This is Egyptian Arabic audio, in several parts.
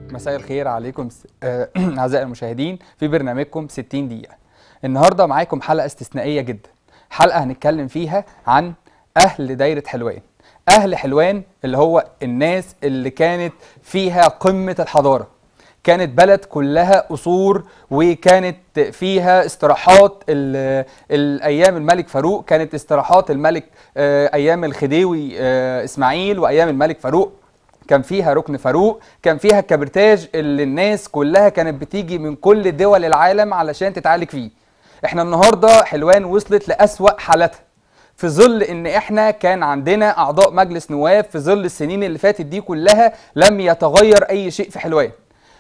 مساء الخير عليكم س- آه، اعزائي المشاهدين في برنامجكم 60 دقيقة. النهارده معاكم حلقة استثنائية جدا. حلقة هنتكلم فيها عن أهل دايرة حلوان. أهل حلوان اللي هو الناس اللي كانت فيها قمة الحضارة. كانت بلد كلها قصور وكانت فيها استراحات ال- الايام الملك فاروق كانت استراحات الملك آه، ايام الخديوي آه، اسماعيل وايام الملك فاروق كان فيها ركن فاروق كان فيها الكبرتاج اللي الناس كلها كانت بتيجي من كل دول العالم علشان تتعالج فيه احنا النهارده حلوان وصلت لأسوأ حالاتها في ظل ان احنا كان عندنا اعضاء مجلس نواب في ظل السنين اللي فاتت دي كلها لم يتغير اي شيء في حلوان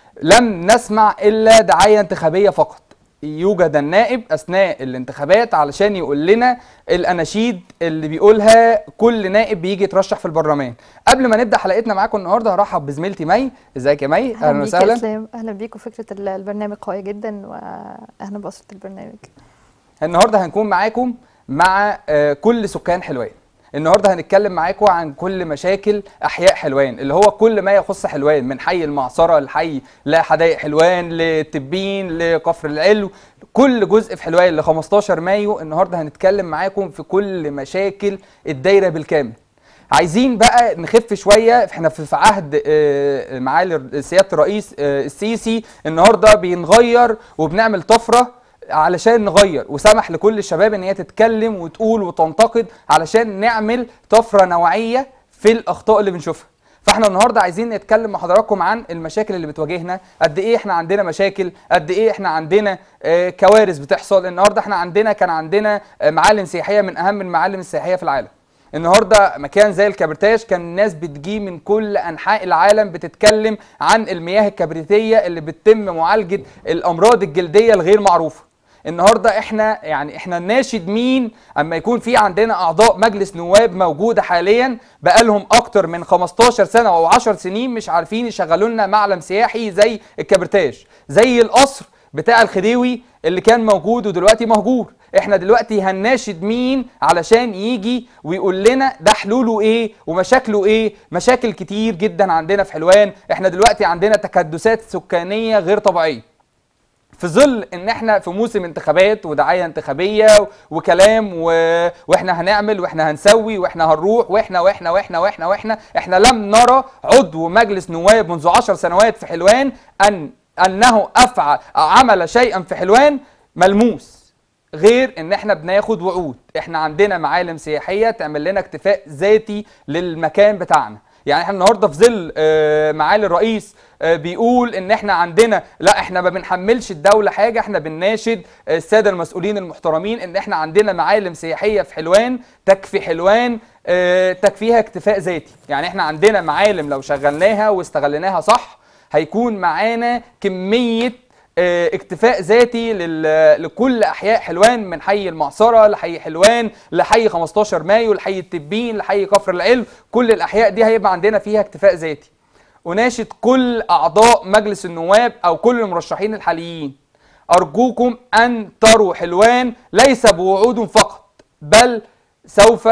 لم نسمع الا دعايه انتخابيه فقط يوجد النائب اثناء الانتخابات علشان يقول لنا الاناشيد اللي بيقولها كل نائب بيجي يترشح في البرلمان قبل ما نبدا حلقتنا معاكم النهارده هرحب بزميلتي مي ازيك يا مي اهلا بيك يا وسهلا اسلام اهلا بيك وفكره ال- البرنامج قويه جدا واهلا باسره البرنامج النهارده هنكون معاكم مع آه، كل سكان حلوان النهارده هنتكلم معاكم عن كل مشاكل احياء حلوان اللي هو كل ما يخص حلوان من حي المعصره لحي لحدائق حلوان لتبين لكفر العلو كل جزء في حلوان ل 15 مايو النهارده هنتكلم معاكم في كل مشاكل الدايره بالكامل عايزين بقى نخف شويه احنا في في عهد آه، معالي سياده الرئيس آه، السيسي النهارده بنغير وبنعمل طفره علشان نغير وسمح لكل الشباب ان هي تتكلم وتقول وتنتقد علشان نعمل طفره نوعيه في الاخطاء اللي بنشوفها فاحنا النهارده عايزين نتكلم مع حضراتكم عن المشاكل اللي بتواجهنا قد ايه احنا عندنا مشاكل قد ايه احنا عندنا آه، كوارث بتحصل النهارده احنا عندنا كان عندنا آه، معالم سياحيه من اهم المعالم السياحيه في العالم النهارده مكان زي الكبرتاج كان الناس بتجي من كل انحاء العالم بتتكلم عن المياه الكبريتيه اللي بتتم معالجه الامراض الجلديه الغير معروفه النهارده احنا يعني احنا ناشد مين اما يكون في عندنا اعضاء مجلس نواب موجوده حاليا بقالهم اكتر من 15 سنه او 10 سنين مش عارفين يشغلوا لنا معلم سياحي زي الكبرتاج زي القصر بتاع الخديوي اللي كان موجود ودلوقتي مهجور احنا دلوقتي هنناشد مين علشان يجي ويقول لنا ده حلوله ايه ومشاكله ايه مشاكل كتير جدا عندنا في حلوان احنا دلوقتي عندنا تكدسات سكانيه غير طبيعيه في ظل ان احنا في موسم انتخابات ودعايه انتخابيه وكلام و... واحنا هنعمل واحنا هنسوي واحنا هنروح واحنا واحنا واحنا واحنا واحنا احنا لم نرى عضو مجلس نواب منذ عشر سنوات في حلوان ان انه افعل عمل شيئا في حلوان ملموس غير ان احنا بناخد وعود احنا عندنا معالم سياحيه تعمل لنا اكتفاء ذاتي للمكان بتاعنا يعني احنا النهارده في ظل آه، معالي الرئيس آه، بيقول ان احنا عندنا لا احنا ما بنحملش الدوله حاجه احنا بنناشد آه، الساده المسؤولين المحترمين ان احنا عندنا معالم سياحيه في حلوان تكفي حلوان آه، تكفيها اكتفاء ذاتي يعني احنا عندنا معالم لو شغلناها واستغليناها صح هيكون معانا كميه آه، اكتفاء ذاتي لل- لكل احياء حلوان من حي المعصره لحي حلوان لحي 15 مايو لحي التبين لحي كفر العلم كل الاحياء دي هيبقى عندنا فيها اكتفاء ذاتي اناشد كل اعضاء مجلس النواب او كل المرشحين الحاليين ارجوكم ان تروا حلوان ليس بوعود فقط بل سوف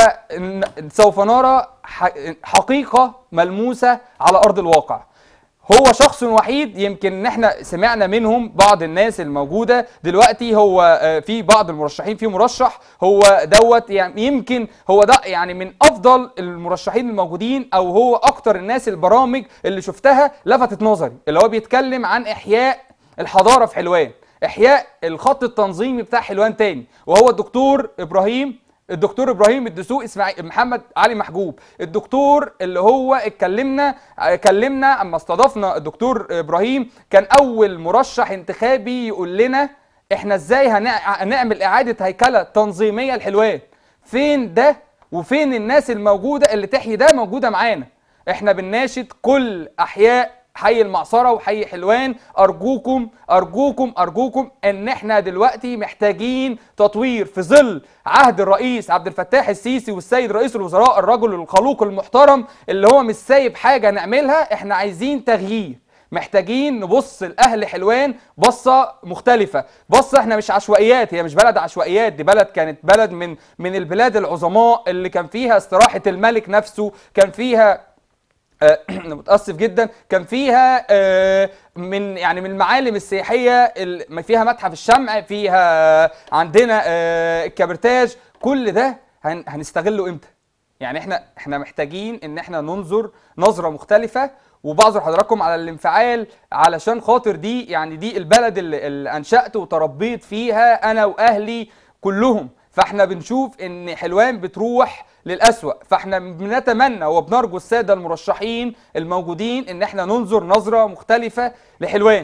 سوف نرى ح- حقيقه ملموسه على ارض الواقع هو شخص وحيد يمكن ان احنا سمعنا منهم بعض الناس الموجوده دلوقتي هو آه، في بعض المرشحين في مرشح هو دوت يعني يمكن هو ده يعني من افضل المرشحين الموجودين او هو اكتر الناس البرامج اللي شفتها لفتت نظري اللي هو بيتكلم عن احياء الحضاره في حلوان احياء الخط التنظيمي بتاع حلوان تاني وهو الدكتور ابراهيم الدكتور ابراهيم الدسوق اسماعيل محمد علي محجوب الدكتور اللي هو اتكلمنا اتكلمنا اما استضفنا الدكتور ابراهيم كان اول مرشح انتخابي يقول لنا احنا ازاي هنع- هنعمل اعاده هيكله تنظيميه لحلوان فين ده وفين الناس الموجوده اللي تحيي ده موجوده معانا احنا بنناشد كل احياء حي المعصرة وحي حلوان أرجوكم أرجوكم أرجوكم إن إحنا دلوقتي محتاجين تطوير في ظل عهد الرئيس عبد الفتاح السيسي والسيد رئيس الوزراء الرجل الخلوق المحترم اللي هو مش سايب حاجة نعملها إحنا عايزين تغيير محتاجين نبص لاهل حلوان بصه مختلفه بصه احنا مش عشوائيات هي مش بلد عشوائيات دي بلد كانت بلد من من البلاد العظماء اللي كان فيها استراحه الملك نفسه كان فيها آه، متاسف جدا كان فيها آه، من يعني من المعالم السياحيه ال- ما فيها متحف الشمع فيها عندنا آه، الكبرتاج كل ده هن- هنستغله امتى يعني احنا احنا محتاجين ان احنا ننظر نظره مختلفه وبعذر حضراتكم على الانفعال علشان خاطر دي يعني دي البلد اللي, اللي انشأت وتربيت فيها انا واهلي كلهم فاحنا بنشوف ان حلوان بتروح للأسوأ فاحنا بنتمنى وبنرجو السادة المرشحين الموجودين ان احنا ننظر نظرة مختلفة لحلوان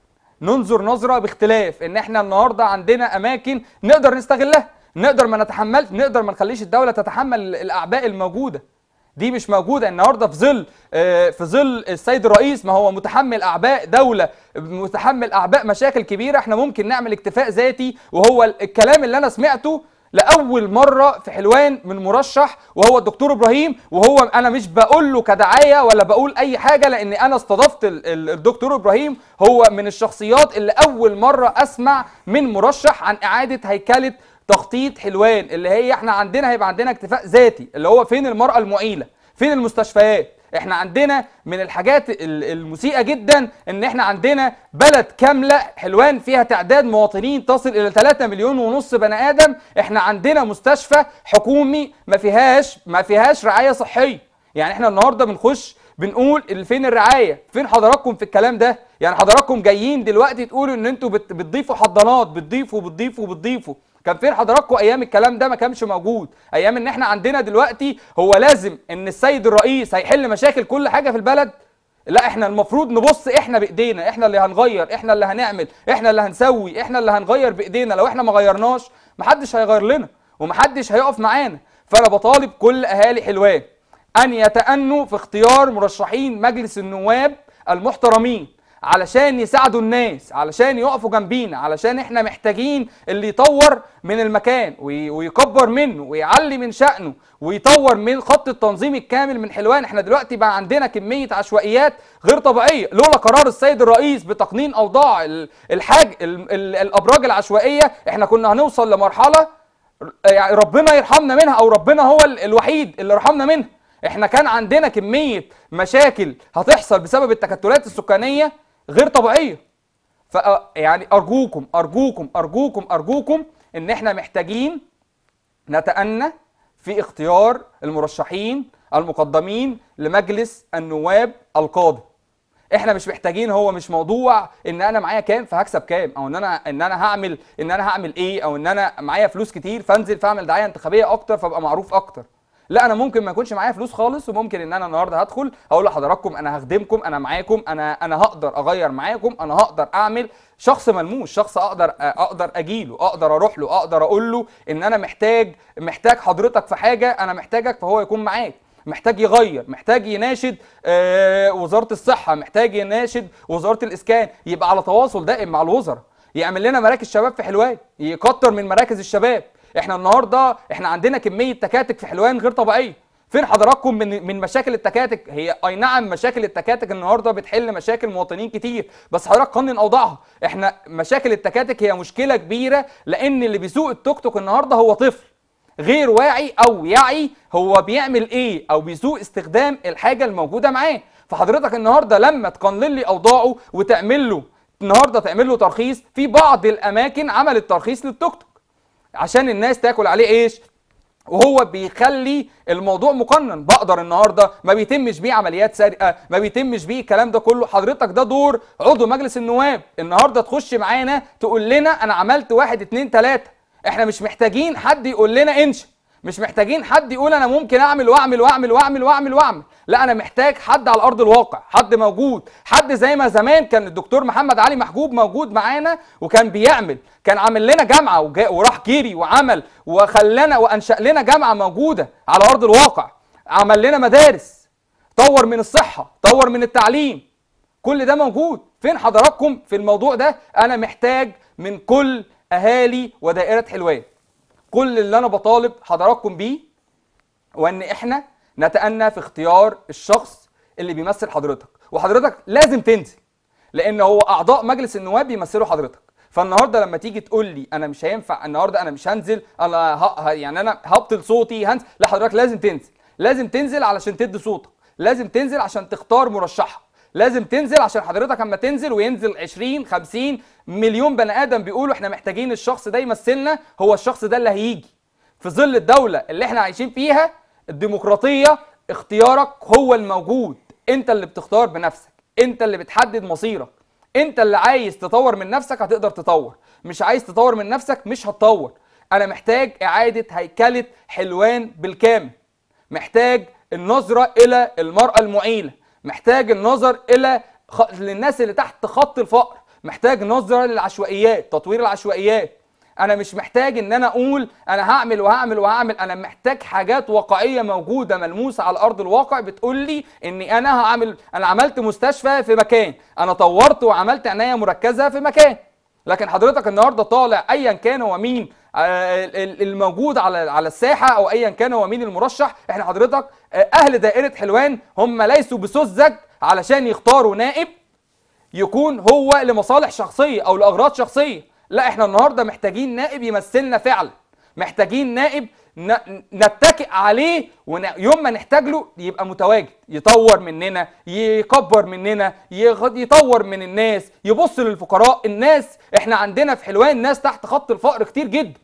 ننظر نظرة باختلاف ان احنا النهاردة عندنا اماكن نقدر نستغلها نقدر ما نتحمل نقدر ما نخليش الدولة تتحمل الاعباء الموجودة دي مش موجودة النهاردة في ظل آه، في ظل السيد الرئيس ما هو متحمل أعباء دولة متحمل أعباء مشاكل كبيرة احنا ممكن نعمل اكتفاء ذاتي وهو الكلام اللي أنا سمعته لأول مرة في حلوان من مرشح وهو الدكتور إبراهيم وهو أنا مش بقول له كدعاية ولا بقول أي حاجة لأن أنا استضفت ال- ال- الدكتور إبراهيم هو من الشخصيات اللي أول مرة أسمع من مرشح عن إعادة هيكلة تخطيط حلوان اللي هي احنا عندنا هيبقى عندنا اكتفاء ذاتي اللي هو فين المرأة المعيلة فين المستشفيات احنا عندنا من الحاجات ال- المسيئة جدا ان احنا عندنا بلد كاملة حلوان فيها تعداد مواطنين تصل الى 3 مليون ونص بني ادم احنا عندنا مستشفى حكومي ما فيهاش ما فيهاش رعاية صحية يعني احنا النهارده بنخش بنقول ال- فين الرعايه فين حضراتكم في الكلام ده يعني حضراتكم جايين دلوقتي تقولوا ان انتوا بت- بتضيفوا حضانات بتضيفوا بتضيفوا بتضيفوا كان فين حضراتكم ايام الكلام ده ما كانش موجود ايام ان احنا عندنا دلوقتي هو لازم ان السيد الرئيس هيحل مشاكل كل حاجه في البلد لا احنا المفروض نبص احنا بايدينا احنا اللي هنغير احنا اللي هنعمل احنا اللي هنسوي احنا اللي هنغير بايدينا لو احنا ما غيرناش محدش هيغير لنا ومحدش هيقف معانا فانا بطالب كل اهالي حلوان ان يتأنوا في اختيار مرشحين مجلس النواب المحترمين علشان يساعدوا الناس علشان يقفوا جنبينا علشان احنا محتاجين اللي يطور من المكان وي- ويكبر منه ويعلي من شأنه ويطور من خط التنظيم الكامل من حلوان احنا دلوقتي بقى عندنا كمية عشوائيات غير طبيعية لولا قرار السيد الرئيس بتقنين اوضاع ال- الحاج ال- ال- الابراج العشوائية احنا كنا هنوصل لمرحلة يعني ربنا يرحمنا منها او ربنا هو ال- الوحيد اللي رحمنا منها احنا كان عندنا كمية مشاكل هتحصل بسبب التكتلات السكانية غير طبيعية ف يعني ارجوكم ارجوكم ارجوكم ارجوكم ان احنا محتاجين نتأنى في اختيار المرشحين المقدمين لمجلس النواب القادم احنا مش محتاجين هو مش موضوع ان انا معايا كام فهكسب كام او ان انا ان انا هعمل ان انا هعمل ايه او ان انا معايا فلوس كتير فانزل فاعمل دعايه انتخابيه اكتر فابقى معروف اكتر لا انا ممكن ما يكونش معايا فلوس خالص وممكن ان انا النهارده هدخل اقول لحضراتكم انا هخدمكم انا معاكم انا انا هقدر اغير معاكم انا هقدر اعمل شخص ملموس شخص اقدر اقدر اجيله اقدر اروح له اقدر اقول له ان انا محتاج محتاج حضرتك في حاجه انا محتاجك فهو يكون معاك محتاج يغير محتاج يناشد آه، وزاره الصحه محتاج يناشد وزاره الاسكان يبقى على تواصل دائم مع الوزراء يعمل لنا مراكز شباب في حلوان يكتر من مراكز الشباب احنا النهارده احنا عندنا كميه تكاتك في حلوان غير طبيعيه فين حضراتكم من من مشاكل التكاتك هي اي نعم مشاكل التكاتك النهارده بتحل مشاكل مواطنين كتير بس حضرتك قنن اوضاعها احنا مشاكل التكاتك هي مشكله كبيره لان اللي بيسوق التوك توك النهارده هو طفل غير واعي او يعي هو بيعمل ايه او بيسوء استخدام الحاجه الموجوده معاه فحضرتك النهارده لما تقنن لي اوضاعه وتعمل له النهارده تعمل له ترخيص في بعض الاماكن عملت ترخيص للتوك توك عشان الناس تاكل عليه ايش وهو بيخلي الموضوع مقنن بقدر النهارده ما بيتمش بيه عمليات سرقه ما بيتمش بيه الكلام ده كله حضرتك ده دور عضو مجلس النواب النهارده تخش معانا تقول لنا انا عملت واحد اتنين تلاته احنا مش محتاجين حد يقول لنا انشا مش محتاجين حد يقول انا ممكن اعمل واعمل واعمل واعمل واعمل واعمل لا انا محتاج حد على ارض الواقع حد موجود حد زي ما زمان كان الدكتور محمد علي محجوب موجود معانا وكان بيعمل كان عامل لنا جامعه وجا وراح جري وعمل وخلانا وانشا لنا جامعه موجوده على ارض الواقع عمل لنا مدارس طور من الصحه طور من التعليم كل ده موجود فين حضراتكم في الموضوع ده انا محتاج من كل اهالي ودائره حلوان كل اللي انا بطالب حضراتكم بيه وان احنا نتأنى في اختيار الشخص اللي بيمثل حضرتك وحضرتك لازم تنزل لان هو اعضاء مجلس النواب بيمثلوا حضرتك فالنهارده لما تيجي تقول لي انا مش هينفع النهارده انا مش هنزل انا ه... ه- يعني انا هبطل صوتي هنزل لا حضرتك لازم تنزل لازم تنزل علشان تدي صوتك لازم تنزل عشان تختار مرشحها لازم تنزل عشان حضرتك اما تنزل وينزل 20 50 مليون بني ادم بيقولوا احنا محتاجين الشخص ده يمثلنا هو الشخص ده اللي هيجي في ظل الدولة اللي احنا عايشين فيها الديمقراطية اختيارك هو الموجود انت اللي بتختار بنفسك انت اللي بتحدد مصيرك انت اللي عايز تطور من نفسك هتقدر تطور مش عايز تطور من نفسك مش هتطور انا محتاج اعادة هيكلة حلوان بالكامل محتاج النظرة الى المرأة المعيلة محتاج النظر الى خ... للناس اللي تحت خط الفقر محتاج نظرة للعشوائيات تطوير العشوائيات انا مش محتاج ان انا اقول انا هعمل وهعمل وهعمل انا محتاج حاجات واقعيه موجوده ملموسه على ارض الواقع بتقول لي اني انا هعمل انا عملت مستشفى في مكان انا طورت وعملت عنايه مركزه في مكان لكن حضرتك النهارده طالع ايا كان هو مين آه، ال- الموجود على على الساحه او ايا كان هو مين المرشح احنا حضرتك آه، اهل دائره حلوان هم ليسوا بسذج علشان يختاروا نائب يكون هو لمصالح شخصيه او لاغراض شخصيه لا احنا النهارده محتاجين نائب يمثلنا فعلا محتاجين نائب ن- نتكئ عليه ويوم ما نحتاج له يبقى متواجد يطور مننا يكبر مننا يغ- يطور من الناس يبص للفقراء الناس احنا عندنا في حلوان ناس تحت خط الفقر كتير جدا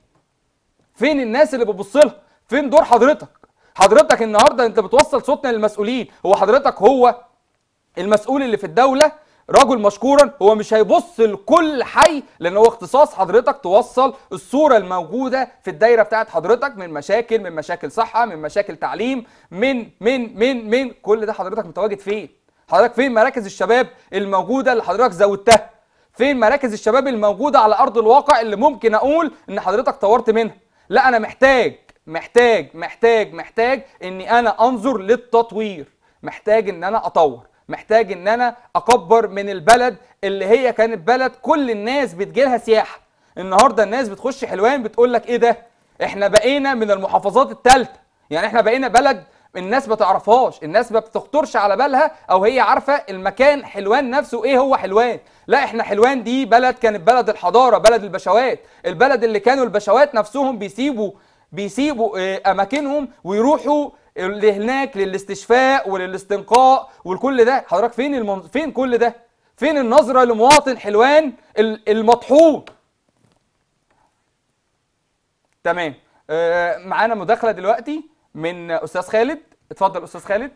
فين الناس اللي بتبص لها فين دور حضرتك حضرتك النهارده انت بتوصل صوتنا للمسؤولين هو حضرتك هو المسؤول اللي في الدولة رجل مشكورا هو مش هيبص لكل حي لان هو اختصاص حضرتك توصل الصورة الموجودة في الدايرة بتاعت حضرتك من مشاكل من مشاكل صحة من مشاكل تعليم من من من من كل ده حضرتك متواجد فين حضرتك فين مراكز الشباب الموجودة اللي حضرتك زودتها فين مراكز الشباب الموجودة على ارض الواقع اللي ممكن اقول ان حضرتك طورت منها لا انا محتاج محتاج محتاج محتاج اني انا انظر للتطوير محتاج ان انا اطور محتاج ان انا اكبر من البلد اللي هي كانت بلد كل الناس بتجيلها سياحه النهارده الناس بتخش حلوان بتقول لك ايه ده احنا بقينا من المحافظات الثالثه يعني احنا بقينا بلد الناس ما تعرفهاش الناس ما بتخطرش على بالها او هي عارفه المكان حلوان نفسه ايه هو حلوان لا احنا حلوان دي بلد كانت بلد الحضاره بلد البشوات البلد اللي كانوا البشوات نفسهم بيسيبوا بيسيبوا آه، اماكنهم ويروحوا لهناك للاستشفاء وللاستنقاء ولكل ده حضرتك فين المن... فين كل ده فين النظره لمواطن حلوان ال- المطحون تمام آه، معانا مداخله دلوقتي من استاذ خالد اتفضل استاذ خالد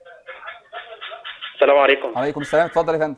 السلام عليكم عليكم السلام اتفضل يا فندم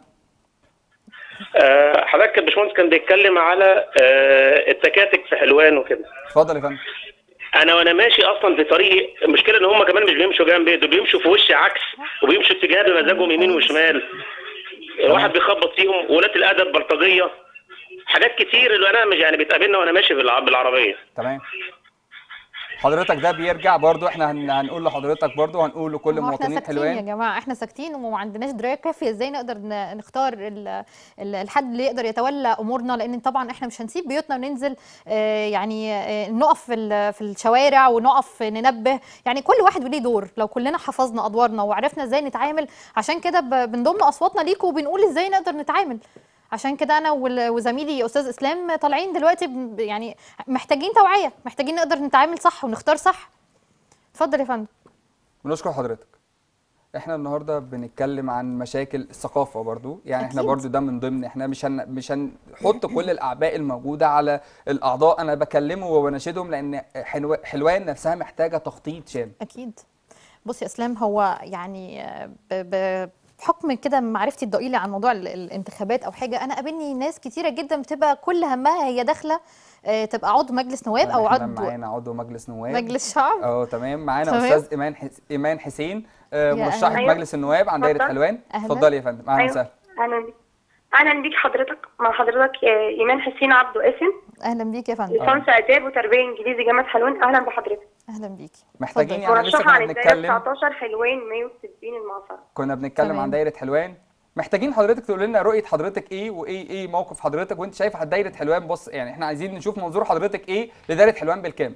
آه، حضرتك الباشمهندس كان بيتكلم على آه، التكاتك في حلوان وكده اتفضل يا فندم انا وانا ماشي اصلا في طريقي المشكله ان هم كمان مش بيمشوا جنبي دول بيمشوا في وشي عكس وبيمشوا اتجاه بمزاجهم يمين وشمال واحد بيخبط فيهم ولاد الادب بلطجيه حاجات كتير اللي انا مش يعني بتقابلنا وانا ماشي بالع- بالعربيه تمام حضرتك ده بيرجع برضو احنا هن- هنقول لحضرتك برضو هنقول لكل ما هو احنا مواطنين ساكتين يا حلوان جماعه احنا ساكتين وما عندناش درايه كافيه ازاي نقدر ن- نختار ال- ال- الحد اللي يقدر يتولى امورنا لان طبعا احنا مش هنسيب بيوتنا وننزل آه، يعني آه، نقف في ال- في الشوارع ونقف ننبه يعني كل واحد وليه دور لو كلنا حفظنا ادوارنا وعرفنا ازاي نتعامل عشان كده ب- بنضم اصواتنا ليكم وبنقول ازاي نقدر نتعامل عشان كده انا وال- وزميلي استاذ اسلام طالعين دلوقتي ب- يعني محتاجين توعيه محتاجين نقدر نتعامل صح ونختار صح اتفضل يا فندم بنشكر حضرتك احنا النهارده بنتكلم عن مشاكل الثقافه برضو يعني احنا أكيد. برضو ده من ضمن احنا مش هن مش هنحط كل الاعباء الموجوده على الاعضاء انا بكلمه وبناشدهم لان حلو- حلوان نفسها محتاجه تخطيط شامل اكيد بص يا اسلام هو يعني آه، ب- ب- بحكم كده معرفتي الضئيله عن موضوع ال- الانتخابات او حاجه انا قابلني ناس كتيره جدا بتبقى كل همها هي داخله آه، تبقى عضو مجلس نواب او احنا عضو معانا عضو مجلس نواب مجلس شعب اه تمام معانا تمام. استاذ ايمان حس... ايمان حسين آه، يا مرشحه أهلا. أيوة. مجلس النواب عن دايره اتفضل. حلوان أهلا. اتفضلي يا فندم اهلا أيوة. وسهلا اهلا بيك اهلا بيك حضرتك مع حضرتك آه، ايمان حسين عبده قاسم اهلا بيك يا فندم ليسانس اداب وتربيه انجليزي جامعه حلوان اهلا بحضرتك اهلا بيك محتاجين اتفضل. يعني لسه مرشحه كنا عن الدائره بنتكلم 19 حلوان مايو 60 المعصره كنا بنتكلم تمام. عن دايره حلوان محتاجين حضرتك تقول لنا رؤيه حضرتك ايه وايه ايه موقف حضرتك وانت شايف على دايره حلوان بص يعني احنا عايزين نشوف منظور حضرتك ايه لدايره حلوان بالكامل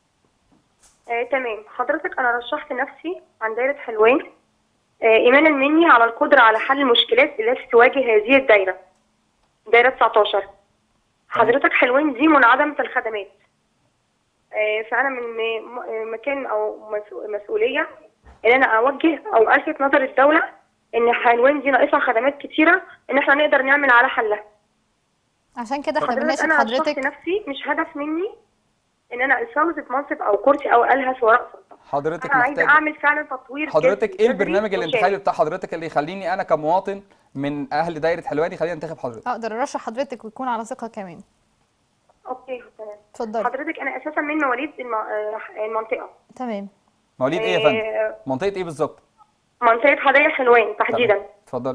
آه، تمام حضرتك انا رشحت نفسي عن دائره حلوان آه، ايمانا مني على القدره على حل المشكلات التي تواجه هذه الدائره دائره 19 حضرتك حلوان دي منعدمه الخدمات آه، فانا من م- م- مكان او مسؤ- مسؤوليه ان انا اوجه او الفت نظر الدوله ان حلوان دي ناقصها خدمات كتيره ان احنا نقدر نعمل على حلها عشان كده احنا حضرتك بنناشد انا شخص حضرتك نفسي مش هدف مني ان انا اتفوز بمنصب او كرسي او الهس وراء سلطه حضرتك انا عايزه محتاج اعمل فعلا تطوير حضرتك جذري- ايه جذري البرنامج وشامل. الانتخابي بتاع حضرتك اللي يخليني انا كمواطن من اهل دايره حلوان يخليني انتخب حضرتك اقدر ارشح حضرتك ويكون على ثقه كمان اوكي تمام اتفضلي حضرتك انا اساسا من مواليد الم- آه، المنطقه تمام مواليد ايه يا فندم آه، منطقه ايه بالظبط منطقه حدائق حلوان تحديدا تمام. اتفضلي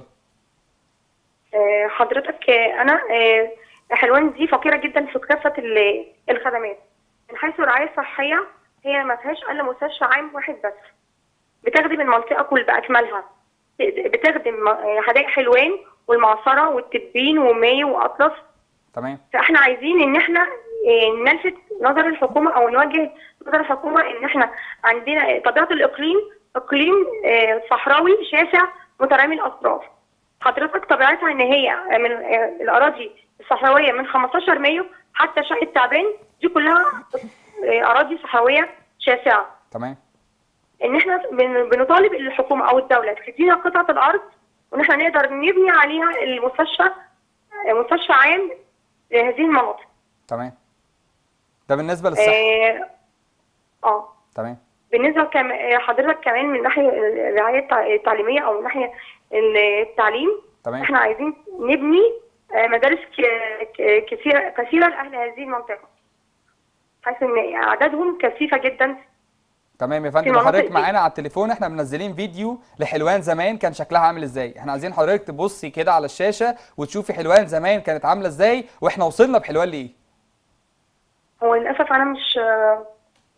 آه، حضرتك آه، انا آه، حلوان دي فقيره جدا في كافه ال- الخدمات من حيث الرعايه الصحيه هي ما فيهاش الا مستشفى عام واحد بس بتخدم المنطقه كل باكملها بتخدم آه، حدائق حلوان والمعصره والتبين ومايو واطلس تمام فاحنا عايزين ان احنا آه، نلفت نظر الحكومه او نوجه نظر الحكومه ان احنا عندنا طبيعه الاقليم اقليم آه، صحراوي شاسع مترامي الاطراف حضرتك طبيعتها ان هي من آه، الاراضي الصحراويه من 15 مايو حتى شقه تعبان دي كلها آه، اراضي صحراويه شاسعه تمام ان احنا بن- بنطالب الحكومه او الدوله تدينا قطعه الارض وان احنا نقدر نبني عليها المستشفى آه، مستشفى عام لهذه المناطق تمام ده بالنسبه للصحه اه اه تمام بالنسبه كم... آه، حضرتك كمان من ناحيه الرعايه التع- التعليميه او من ناحيه التعليم تمام احنا عايزين نبني آه، مدارس ك- ك- كثيره كثيره لاهل هذه المنطقه حيث ان اعدادهم كثيفه جدا تمام يا في فندم المناطق وحضرتك دي. معانا على التليفون احنا منزلين فيديو لحلوان زمان كان شكلها عامل ازاي احنا عايزين حضرتك تبصي كده على الشاشه وتشوفي حلوان زمان كانت عامله ازاي واحنا وصلنا بحلوان لايه هو للاسف انا مش آه،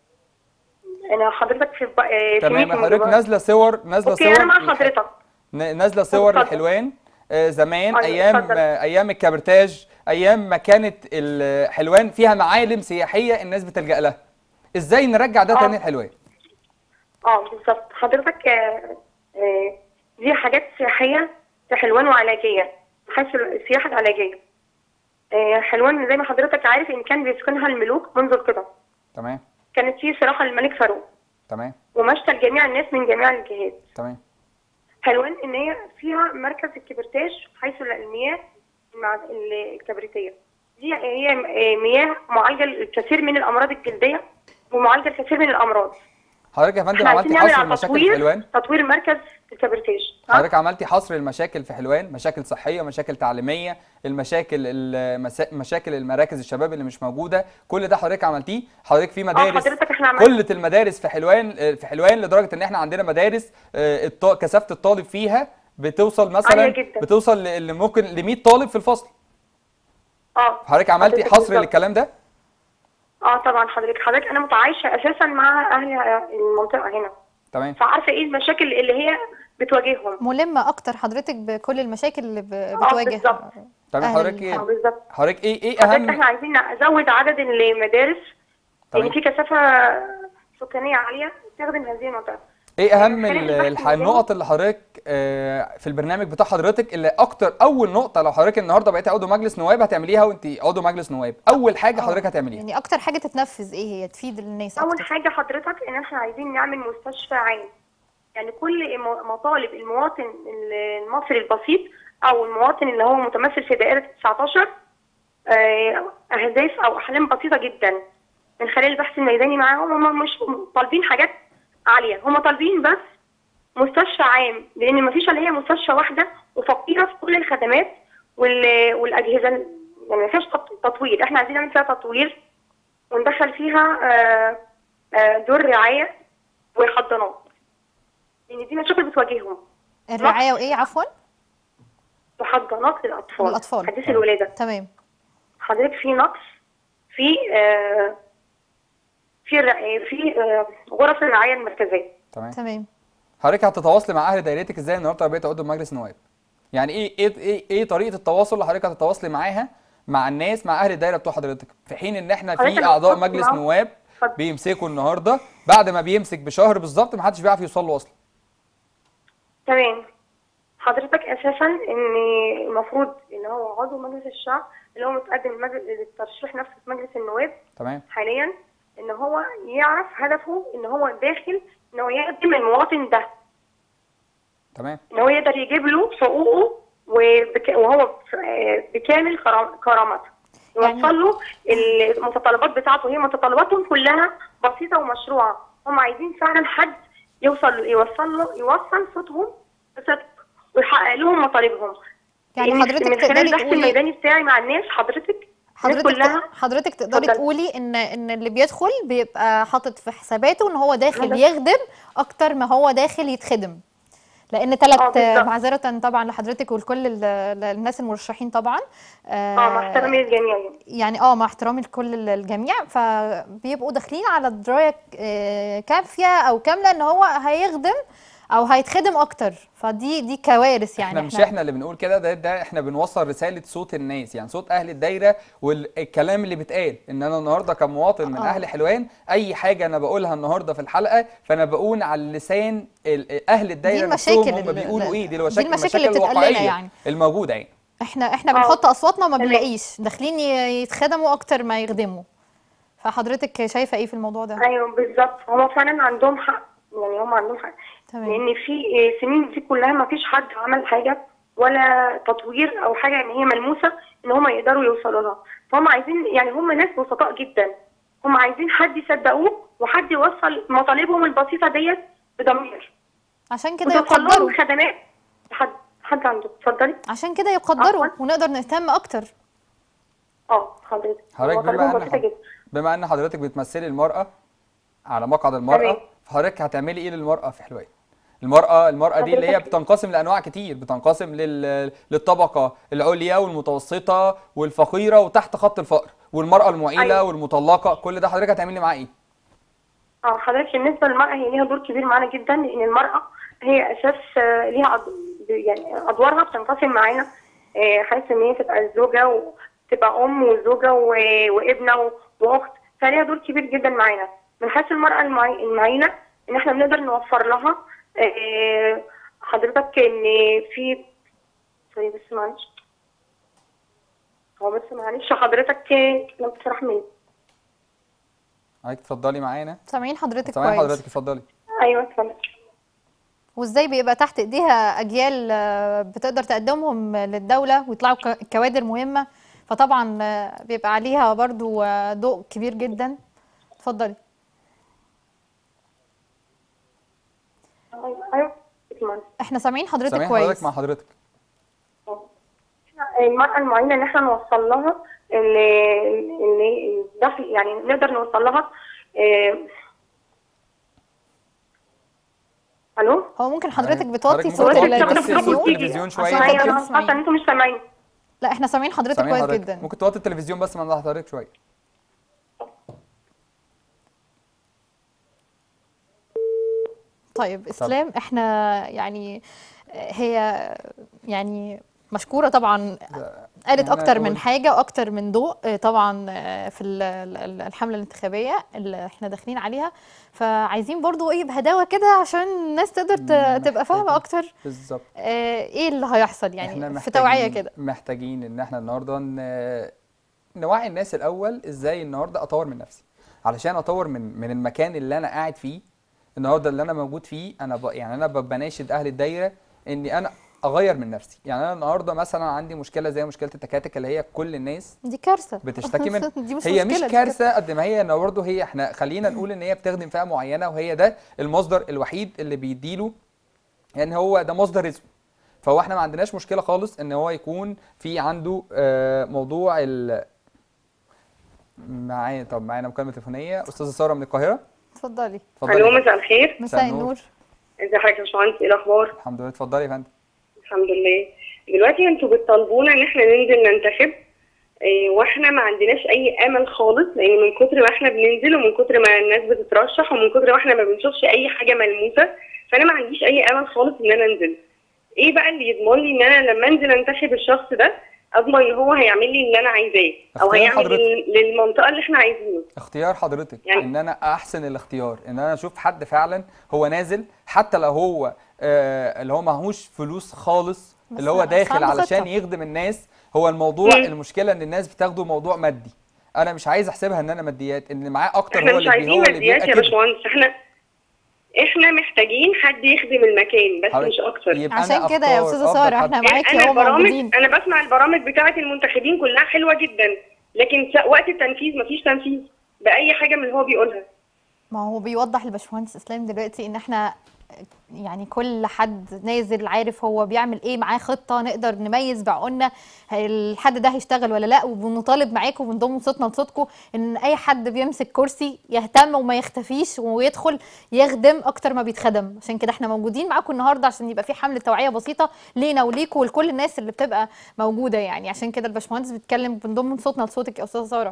انا حضرتك في الب... آه، في تمام يا meeting حضرتك دلوقتي. نازله صور نازله اوكي صور انا مع لح- حضرتك ن- نازله صور اتفضل. لحلوان آه، زمان أيوة، ايام اتفضل. آه، ايام الكبرتاج ايام ما كانت ال- حلوان فيها معالم سياحيه الناس بتلجأ لها ازاي نرجع ده آه. تاني لحلوان اه بالظبط حضرتك آه، آه، دي حاجات سياحيه في حلوان وعلاجيه حيث السياحه العلاجيه آه، حلوان زي ما حضرتك عارف ان كان بيسكنها الملوك منذ القدم تمام كانت فيه صراحه للملك فاروق تمام ومشتى جميع الناس من جميع الجهات تمام حلوان ان هي فيها مركز الكبرتاج حيث المياه مع الكبريتيه دي هي مياه معالجه الكثير من الامراض الجلديه ومعالجه الكثير من الامراض حضرتك يا فندم احنا عايزين عملتي نعمل حصر على المشاكل في حلوان تطوير تطوير مركز الكبرتاج ها؟ حضرتك عملتي حصر المشاكل في حلوان مشاكل صحيه مشاكل تعليميه المشاكل المسا... مشاكل المراكز الشباب اللي مش موجوده كل ده حضرتك عملتيه حضرتك في مدارس حضرتك احنا عملنا- كلة المدارس في حلوان في حلوان لدرجه ان احنا عندنا مدارس آه، الط... كثافه الطالب فيها بتوصل مثلا عالية جدا. بتوصل ل... ل- ممكن ل 100 طالب في الفصل اه حضرتك عملتي حضرتك حصر بالظبط. للكلام ده اه طبعا حضرتك حضرتك انا متعايشه اساسا مع اهل المنطقه هنا تمام فعارفه ايه المشاكل اللي هي بتواجههم ملمه اكتر حضرتك بكل المشاكل اللي ب- آه، بتواجه بالظبط. تمام أهل حضرتك الحلوان. اه ايه بالظبط حضرتك ايه ايه حضرتك اهم احنا عايزين نزود عدد المدارس تمام. لان في كثافه سكانيه عاليه تخدم هذه المنطقه ايه اهم خلال ال- البحث الح- الميداني- النقط اللي حضرتك آه، في البرنامج بتاع حضرتك اللي اكتر اول نقطه لو حضرتك النهارده بقيتي عضو مجلس نواب هتعمليها وانت عضو مجلس نواب اول حاجه حضرتك هتعمليها يعني اكتر حاجه تتنفذ ايه هي تفيد الناس اول اكتر حاجه حضرتك ان احنا عايزين نعمل مستشفى عام يعني كل م- مطالب المواطن المصري البسيط او المواطن اللي هو متمثل في دائره 19 آه، اهداف او احلام بسيطه جدا من خلال البحث الميداني معاهم هم مش طالبين حاجات عاليه هم طالبين بس مستشفى عام لان مفيش الا هي مستشفى واحده وفقيره في كل الخدمات وال- والاجهزه يعني ما فيهاش تط- تطوير احنا عايزين نعمل فيها تطوير وندخل فيها آه، آه، دور رعايه وحضانات لان دي مشاكل بتواجههم الرعايه وايه عفوا وحضانات للاطفال للأطفال. حديث الولاده تمام حضرتك في نقص في آه، في الرع- في آه، غرف الرعايه المركزيه تمام تمام حضرتك هتتواصلي مع اهل دايرتك ازاي النهارده بقيتي عضو مجلس نواب يعني ايه ايه ايه, إيه طريقه التواصل اللي حضرتك هتتواصلي معاها مع الناس مع اهل الدايره بتوع حضرتك في حين ان احنا حضرتك في لو اعضاء تواصل مجلس معاهم- نواب اتفضل. بيمسكوا النهارده بعد ما بيمسك بشهر بالظبط ما حدش بيعرف يوصل له اصلا تمام حضرتك اساسا ان المفروض ان هو عضو مجلس الشعب اللي هو متقدم المجلس للترشيح نفسه في مجلس النواب تمام حاليا ان هو يعرف هدفه ان هو داخل ان هو يخدم المواطن ده تمام ان هو يقدر يجيب له حقوقه وبك... وهو ب- بكامل كرام- كرامته يعني- يوصل له المتطلبات بتاعته هي متطلباتهم كلها بسيطه ومشروعه هم عايزين فعلا حد يوصل يوصل له يوصل صوتهم بصدق ويحقق لهم مطالبهم يعني لأن حضرتك من خلال تقدري البحث تقولي الميداني بتاعي مع الناس حضرتك الناس حضرتك كلها حضرتك تقدري اتفضلي. تقولي ان ان اللي بيدخل بيبقى حاطط في حساباته ان هو داخل هدف. يخدم اكتر ما هو داخل يتخدم لان ثلاث اه بالظبط. معذره طبعا لحضرتك ولكل ال- ال- الناس المرشحين طبعا اه مع احترامي للجميع يعني. يعني اه مع احترامي لكل ال- الجميع فبيبقوا داخلين على درايه آه، كافيه او كامله ان هو هيخدم او هيتخدم اكتر فدي دي كوارث يعني احنا مش احنا اللي بنقول كده ده ده احنا بنوصل رساله صوت الناس يعني صوت اهل الدايره والكلام اللي بيتقال ان انا النهارده كمواطن من آه. اهل حلوان اي حاجه انا بقولها النهارده في الحلقه فانا بقول على لسان ال- اهل الدايره المشاكل نفسهم هم اللي- بيقولوا ايه دي دي المشاكل المشاكل اللي بتتقال لنا الواقعيه يعني. الموجوده يعني احنا احنا اه. بنحط اصواتنا ما تمام. بنلاقيش داخلين ي- يتخدموا اكتر ما يخدموا فحضرتك شايفه ايه في الموضوع ده ايوه بالظبط هم فعلا عندهم حق يعني هم عندهم حق تمام لان في سنين دي كلها ما فيش حد عمل حاجه ولا تطوير او حاجه ان هي ملموسه ان هم يقدروا يوصلوا لها فهم عايزين يعني هم ناس بسطاء جدا هم عايزين حد يصدقوه وحد يوصل مطالبهم البسيطه ديت بضمير عشان كده وتوصل لهم يقدروا خدمات حد حد عنده اتفضلي عشان كده يقدروا عفواً. ونقدر نهتم اكتر اه حضرتك حضرتك بما مطالبهم ان بسيطه حض- جدا بما ان حضرتك بتمثلي المراه على مقعد المراه تمام. فحضرتك هتعملي ايه للمراه في حلوان المرأة المرأة دي اللي هي حضرتك- بتنقسم لأنواع كتير بتنقسم لل... للطبقة العليا والمتوسطة والفقيرة وتحت خط الفقر والمرأة المعيلة أيوة. والمطلقة كل ده حضرتك هتعملي معاه ايه؟ اه حضرتك بالنسبه للمراه هي ليها دور كبير معانا جدا لان المراه هي اساس آه، ليها أد... يعني ادوارها بتنقسم معانا آه، حيث ان هي تبقى الزوجه وتبقى ام وزوجه و... وابنه و... واخت فليها دور كبير جدا معانا من حيث المراه المعي... المعينه ان احنا بنقدر نوفر لها آه، حضرتك ان في سوري بس معلش هو بس معلش حضرتك آه، لو تسرح مني عايزك تفضلي معانا سامعين حضرتك سامعين كويس حضرتك اتفضلي ايوه اتفضل وازاي بيبقى تحت ايديها اجيال آه، بتقدر تقدمهم للدوله ويطلعوا ك- كوادر مهمه فطبعا آه، بيبقى عليها برضو آه، ضوء كبير جدا اتفضلي ايوه ايوه اتفضل. احنا سامعين حضرتك سامعين كويس حضرتك مع حضرتك المرأة المعينة اللي احنا نوصل لها اللي اللي الدخل يعني نقدر نوصل لها اه، الو هو ممكن حضرتك أيوة. بتوطي حضرتك صوت ممكن توطي توطي بس التلفزيون صوت التلفزيون شوية. عشان ايوه حضرتك انا تسمعين. حاسة ان انتم مش سامعين لا احنا سامعين حضرتك سامعين كويس حضرتك جدا ممكن توطي التلفزيون بس من حضرتك شوية طيب اسلام احنا يعني هي يعني مشكوره طبعا قالت أنا اكتر من أقول- حاجه واكتر من ضوء طبعا في ال- ال- الحمله الانتخابيه اللي احنا داخلين عليها فعايزين برضو ايه بهداوه كده عشان الناس تقدر ت- تبقى فاهمه محتاجين. اكتر بالظبط آه، ايه اللي هيحصل احنا يعني في محتاجين توعيه كده محتاجين ان احنا النهارده ن- نوعي الناس الاول ازاي النهارده اطور من نفسي علشان اطور من من المكان اللي انا قاعد فيه النهارده اللي انا موجود فيه انا ب... يعني انا ببقى ناشد اهل الدايره اني انا اغير من نفسي يعني انا النهارده مثلا عندي مشكله زي مشكله التكاتك اللي هي كل الناس دي كارثه بتشتكي من دي مش هي مشكلة، مش دي كارثه قد ما هي ان برضه هي احنا خلينا نقول ان هي بتخدم فئه معينه وهي ده المصدر الوحيد اللي بيديله يعني هو ده مصدر رزقه فهو احنا ما عندناش مشكله خالص ان هو يكون في عنده آه، موضوع ال معايا طب معانا مكالمه تليفونيه استاذه ساره من القاهره اتفضلي اتفضلي الو يا فندم. مساء الخير مساء النور. النور ازي حضرتك يا باشمهندس ايه الاخبار الحمد لله اتفضلي يا فندم الحمد لله دلوقتي انتوا بتطالبونا ان احنا ننزل ننتخب إيه، واحنا ما عندناش اي امل خالص لان من كتر ما احنا بننزل ومن كتر ما الناس بتترشح ومن كتر ما احنا ما بنشوفش اي حاجه ملموسه فانا ما عنديش اي امل خالص ان انا انزل ايه بقى اللي يضمن لي ان انا لما انزل انتخب الشخص ده اضمن ان هو هيعمل لي اللي انا عايزاه او اختيار هيعمل حضرتك. لل- للمنطقه اللي احنا عايزينه اختيار حضرتك يعني- ان انا احسن الاختيار ان انا اشوف حد فعلا هو نازل حتى لو هو آه اللي هو معهوش فلوس خالص بس اللي هو بس داخل عنده علشان خطة. يخدم الناس هو الموضوع مم. المشكله ان الناس بتاخده موضوع مادي انا مش عايز احسبها ان انا ماديات ان معاه اكتر احنا هو مش اللي بي عايزين هو اللي ماديات بيبقى يا كده باشمهندس احنا احنا محتاجين حد يخدم المكان بس حضرتك مش اكتر يبقى أنا عشان كده يا أختار استاذه أفضل ساره حد. احنا يعني معاكي انا اهو البرامج موجودين انا بسمع البرامج بتاعه المنتخبين كلها حلوه جدا لكن س- وقت التنفيذ مفيش تنفيذ باي حاجه من اللي هو بيقولها ما هو بيوضح الباشمهندس اسلام دلوقتي ان احنا يعني كل حد نازل عارف هو بيعمل ايه معاه خطه نقدر نميز بعقولنا الحد ده هيشتغل ولا لا وبنطالب معاكم وبنضم صوتنا لصوتكم ان اي حد بيمسك كرسي يهتم وما يختفيش ويدخل يخدم اكتر ما بيتخدم عشان كده احنا موجودين معاكم النهارده عشان يبقى في حمله توعيه بسيطه لينا وليكم ولكل الناس اللي بتبقى موجوده يعني عشان كده الباشمهندس بيتكلم بنضم صوتنا لصوتك يا استاذه ساره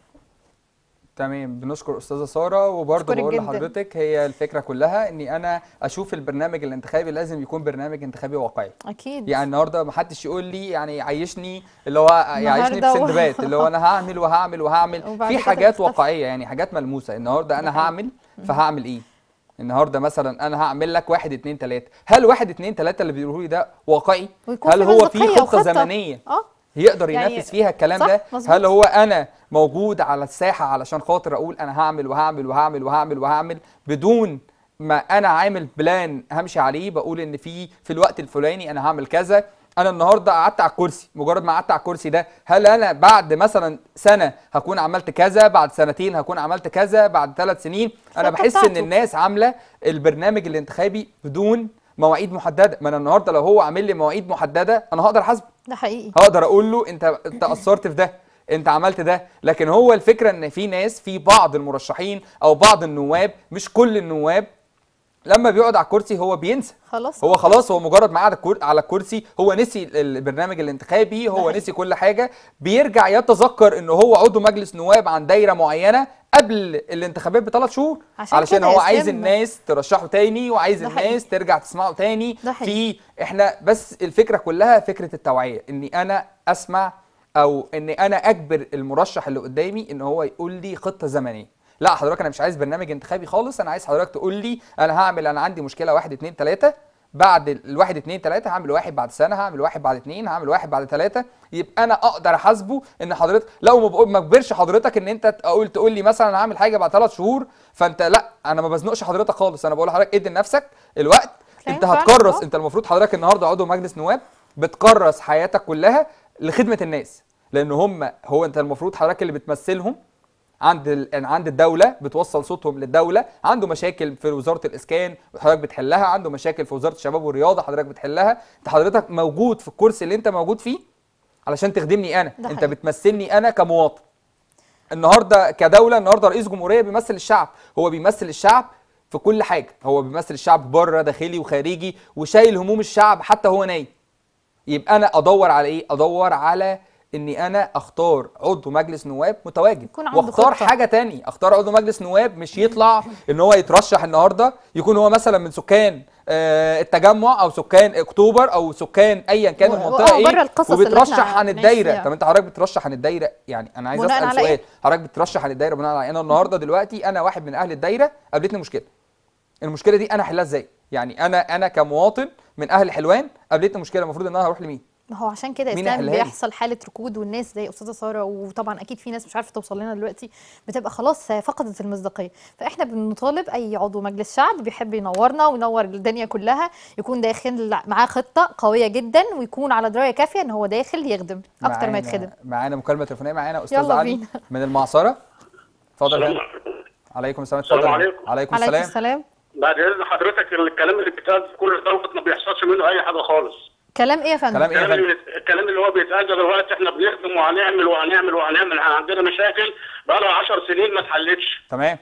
تمام بنشكر استاذه ساره وبرضه أشكرك بقول جداً. لحضرتك هي الفكره كلها اني انا اشوف البرنامج الانتخابي لازم يكون برنامج انتخابي واقعي اكيد يعني النهارده ما حدش يقول لي يعني يعيشني اللي هو يعيشني النهاردة و- بسندباد اللي هو انا هعمل وهعمل وهعمل وبعد في كده حاجات تختفي. واقعيه يعني حاجات ملموسه النهارده انا ده حقيقي. هعمل فهعمل ايه النهارده مثلا انا هعمل لك واحد اتنين تلاته هل واحد اتنين تلاته اللي بيقولوا لي ده واقعي ويكون هل في هو في مصداقية خطه وخطة. زمنيه اه يقدر يعني ينفذ فيها الكلام صح، ده مظبوط. هل هو انا موجود على الساحه علشان خاطر اقول انا هعمل وهعمل وهعمل وهعمل وهعمل بدون ما انا عامل بلان همشي عليه بقول ان في في الوقت الفلاني انا هعمل كذا انا النهارده قعدت على الكرسي مجرد ما قعدت على الكرسي ده هل انا بعد مثلا سنه هكون عملت كذا بعد سنتين هكون عملت كذا بعد ثلاث سنين انا الخطة بحس ان بتاعته. الناس عامله البرنامج الانتخابي بدون مواعيد محدده ما انا النهارده لو هو عامل لي مواعيد محدده انا هقدر احاسبه ده حقيقي هقدر اقول له انت انت قصرت في ده انت عملت ده لكن هو الفكره ان في ناس في بعض المرشحين او بعض النواب مش كل النواب لما بيقعد على الكرسي هو بينسى خلاص هو خلاص هو مجرد ما قعد الكر- على الكرسي هو نسي البرنامج الانتخابي هو حقيقي. نسي كل حاجه بيرجع يتذكر ان هو عضو مجلس نواب عن دايره معينه قبل الانتخابات بثلاث شهور عشان علشان كده هو يا عايز إسلام- الناس ترشحه تاني وعايز ده الناس حقيقي. ترجع تسمعه تاني ده حقيقي. في احنا بس الفكره كلها فكره التوعيه اني انا اسمع او اني انا اجبر المرشح اللي قدامي ان هو يقول لي خطه زمنيه لا حضرتك انا مش عايز برنامج انتخابي خالص انا عايز حضرتك تقول لي انا هعمل انا عندي مشكله واحد اتنين تلاته بعد ال- الواحد اتنين تلاته هعمل واحد بعد سنه هعمل واحد بعد اتنين هعمل واحد بعد تلاته يبقى انا اقدر احاسبه ان حضرتك لو ما بقول- ما اجبرش حضرتك ان انت تقول تقول لي مثلا انا هعمل حاجه بعد ثلاث شهور فانت لا انا ما بزنقش حضرتك خالص انا بقول لحضرتك ادي لنفسك الوقت كلام انت فعلا، هتكرس اه. انت المفروض حضرتك النهارده عضو مجلس نواب بتكرس حياتك كلها لخدمه الناس لان هم هو انت المفروض حضرتك اللي بتمثلهم عند ال... عند الدوله بتوصل صوتهم للدوله عنده مشاكل في وزاره الاسكان حضرتك بتحلها عنده مشاكل في وزاره الشباب والرياضه حضرتك بتحلها انت حضرتك موجود في الكرسي اللي انت موجود فيه علشان تخدمني انا ده انت حقيقي. بتمثلني انا كمواطن النهارده كدوله النهارده رئيس جمهوريه بيمثل الشعب هو بيمثل الشعب في كل حاجه هو بيمثل الشعب بره داخلي وخارجي وشايل هموم الشعب حتى هو نايم يبقى انا ادور على ايه ادور على اني انا اختار عضو مجلس نواب متواجد يكون عنده واختار خطة. حاجه تاني اختار عضو مجلس نواب مش يطلع ان هو يترشح النهارده يكون هو مثلا من سكان آه، التجمع او سكان اكتوبر او سكان ايا كان و- المنطقه آه، ايه بره القصص اللي وبيترشح احنا عن بنعيش الدايره فيها. طب انت حضرتك بترشح عن الدايره يعني انا عايز بناء اسال على سؤال إيه؟ حضرتك بترشح عن الدايره بناء على إيه؟ انا النهارده دلوقتي انا واحد من اهل الدايره قابلتني مشكله المشكله دي انا احلها ازاي يعني انا انا كمواطن من اهل حلوان قابلتني مشكله المفروض ان انا هروح لمين ما هو عشان كده مين اسلام يحلها لي؟ بيحصل حاله ركود والناس زي استاذه ساره وطبعا اكيد في ناس مش عارفه توصل لنا دلوقتي بتبقى خلاص فقدت المصداقيه فاحنا بنطالب اي عضو مجلس شعب بيحب ينورنا وينور الدنيا كلها يكون داخل معاه خطه قويه جدا ويكون على درايه كافيه ان هو داخل يخدم اكتر ما معانا- يتخدم معانا مكالمه تليفونيه معانا استاذ يلا علي بينا. من المعصره اتفضل السلام يا فندم. عليكم السلام السلام اتفضل عليكم. عليكم عليكم السلام السلام بعد اذن حضرتك الكلام اللي بيتقال في كل دوت ما بيحصلش منه اي حاجه خالص كلام ايه يا فندم كلام ايه يا الكلام فندم اللي الكلام اللي هو بيتقال دلوقتي احنا بنخدم وهنعمل وهنعمل وهنعمل احنا عندنا مشاكل بقى لها 10 سنين ما اتحلتش تمام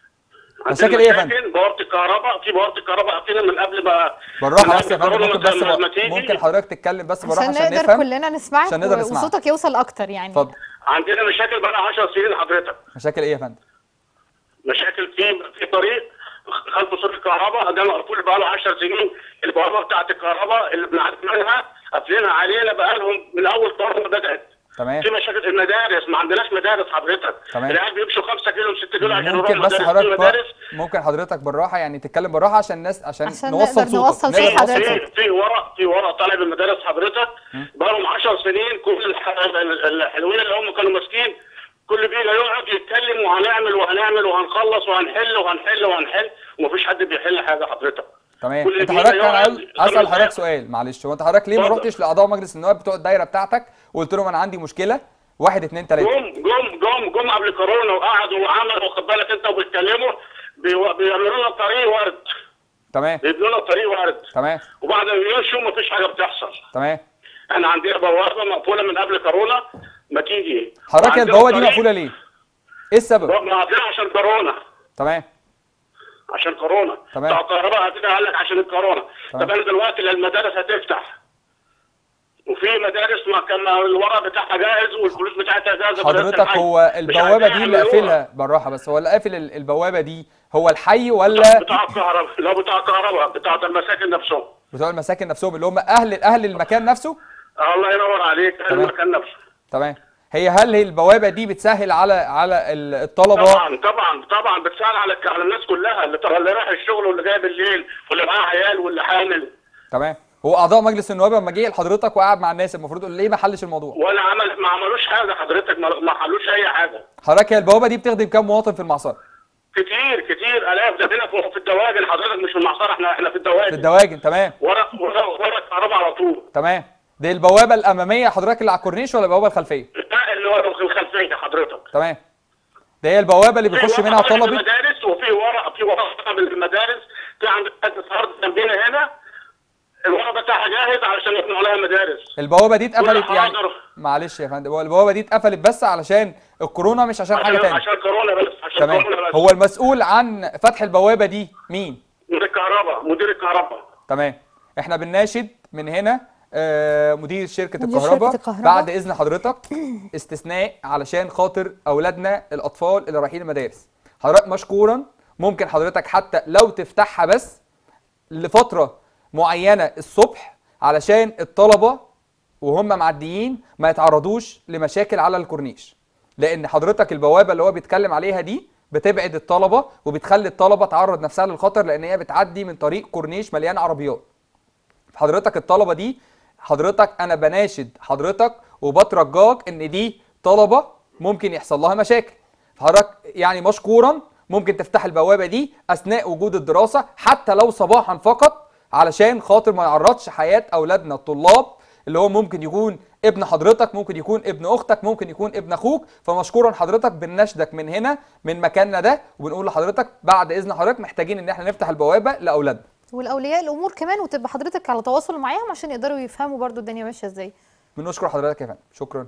عندنا مشاكل ايه يا فندم مشاكل بوابه الكهرباء في بوابه الكهرباء قافلينها من قبل ما بالراحه من بس يا قبل فندم كورونا ممكن ما- بس ما- ما ب- تيجي. ممكن حضرتك تتكلم بس بالراحه عشان عشان نقدر نفهم كلنا نسمعك عشان نقدر و- نسمعك. وصوتك يوصل اكتر يعني اتفضل عندنا مشاكل بقى لها 10 سنين حضرتك مشاكل ايه يا فندم مشاكل في في طريق خلف سور الكهرباء ده مقفول بقى له 10 سنين البوابه بتاعت الكهرباء اللي بنعدي منها قافلينها علينا بقى لهم من اول كورونا بدات تمام في مشاكل في المدارس ما عندناش مدارس حضرتك تمام. العيال بيمشوا 5 كيلو 6 كيلو عشان يروحوا ممكن بس المدارس في حضرتك بقى- مدارس ممكن حضرتك بالراحه يعني تتكلم بالراحه عشان الناس عشان, عشان نوصل نقدر صوتك نوصل نقدر صوت نوصل حضرتك. صوتك. في في ورق في ورق طالع من المدارس حضرتك بقى لهم 10 سنين كل الح- ال- الحلوين اللي هم كانوا ماسكين كل بينا يقعد يتكلم وهنعمل وهنعمل وهنخلص وهنحل وهنحل وهنحل ومفيش حد بيحل حاجه حضرتك تمام كل انت بينا حضرتك انا يقعد عايز اسال خمس حضرتك دقايق. سؤال معلش هو انت حضرتك ليه ما اتفضل. رحتش لاعضاء مجلس النواب بتوع الدايره بتاعتك وقلت لهم انا عندي مشكله واحد اتنين تلاته جم جم جم جم قبل كورونا وقعدوا وعملوا واخد بالك انت وبيتكلموا بيو- بيعملوا لنا طريق ورد تمام بيبنوا لنا طريق ورد تمام وبعد ما يمشوا مفيش حاجه بتحصل تمام احنا عندنا بوابه مقفوله من قبل كورونا ما تيجي حضرتك وعندنا البوابه دي طريق مقفوله ليه؟ ايه السبب؟ مقفوله عشان كورونا تمام عشان كورونا تمام. بتاع الكهرباء هتبقى قال لك عشان الكورونا تمام. طب انا دلوقتي المدارس هتفتح وفي مدارس ما كان الورق بتاعها جاهز والفلوس بتاعتها جاهزه في مدرسة حضرتك الحي. هو مش البوابه عارفين دي اللي يعملوها. قافلها بالراحه بس هو اللي قافل ال- البوابه دي هو الحي ولا بتاع الكهرباء لا بتاع الكهرباء بتاع المساكن نفسهم بتوع المساكن نفسهم اللي هم اهل اهل المكان نفسه؟ الله ينور عليك تمام. المكان نفسه تمام هي هل هي البوابه دي بتسهل على على ال- الطلبه طبعا طبعا طبعا بتسهل على على الناس كلها اللي اللي رايح الشغل واللي جاي بالليل واللي معاه عيال واللي حامل تمام هو اعضاء مجلس النواب لما جه لحضرتك وقعد مع الناس المفروض يقول ليه ما حلش الموضوع ولا عمل ما عملوش حاجه حضرتك ما ما حلوش اي حاجه حضرتك هي البوابه دي بتخدم كام مواطن في المعصره كتير كتير الاف ده هنا في في الدواجن حضرتك مش في المعصره احنا احنا في الدواجن في الدواجن تمام ورا ورا ورا الكهرباء على طول تمام دي البوابه الاماميه حضرتك اللي على الكورنيش ولا البوابه الخلفيه لا اللي هو في الخلفيه حضرتك تمام ده هي البوابه اللي بيخش في منها ورق في طلبه المدارس وفي ورق في ورق من المدارس في عند الارض جنبنا هنا الورق بتاعها جاهز علشان يبنوا عليها مدارس البوابه دي اتقفلت يعني حاضر. معلش يا فندم هو البوابه دي اتقفلت بس علشان الكورونا مش عشان حاجه عشان تانية عشان كورونا بس عشان تمام كورونا بس هو المسؤول عن فتح البوابه دي مين مدير الكهرباء مدير الكهرباء تمام احنا بنناشد من هنا آه، مدير شركة مدير الكهرباء شركة الكهرباء. بعد إذن حضرتك استثناء علشان خاطر أولادنا الأطفال اللي رايحين المدارس حضرتك مشكورا ممكن حضرتك حتى لو تفتحها بس لفترة معينة الصبح علشان الطلبة وهم معديين ما يتعرضوش لمشاكل على الكورنيش لأن حضرتك البوابة اللي هو بيتكلم عليها دي بتبعد الطلبة وبتخلي الطلبة تعرض نفسها للخطر لأن هي بتعدي من طريق كورنيش مليان عربيات حضرتك الطلبه دي حضرتك انا بناشد حضرتك وبترجاك ان دي طلبه ممكن يحصل لها مشاكل حضرتك يعني مشكورا ممكن تفتح البوابه دي اثناء وجود الدراسه حتى لو صباحا فقط علشان خاطر ما يعرضش حياه اولادنا الطلاب اللي هو ممكن يكون ابن حضرتك ممكن يكون ابن اختك ممكن يكون ابن اخوك فمشكورا حضرتك بنناشدك من هنا من مكاننا ده وبنقول لحضرتك بعد اذن حضرتك محتاجين ان احنا نفتح البوابه لاولادنا والاولياء الامور كمان وتبقى حضرتك على تواصل معاهم عشان يقدروا يفهموا برضو الدنيا ماشيه ازاي بنشكر حضرتك يا فندم شكرا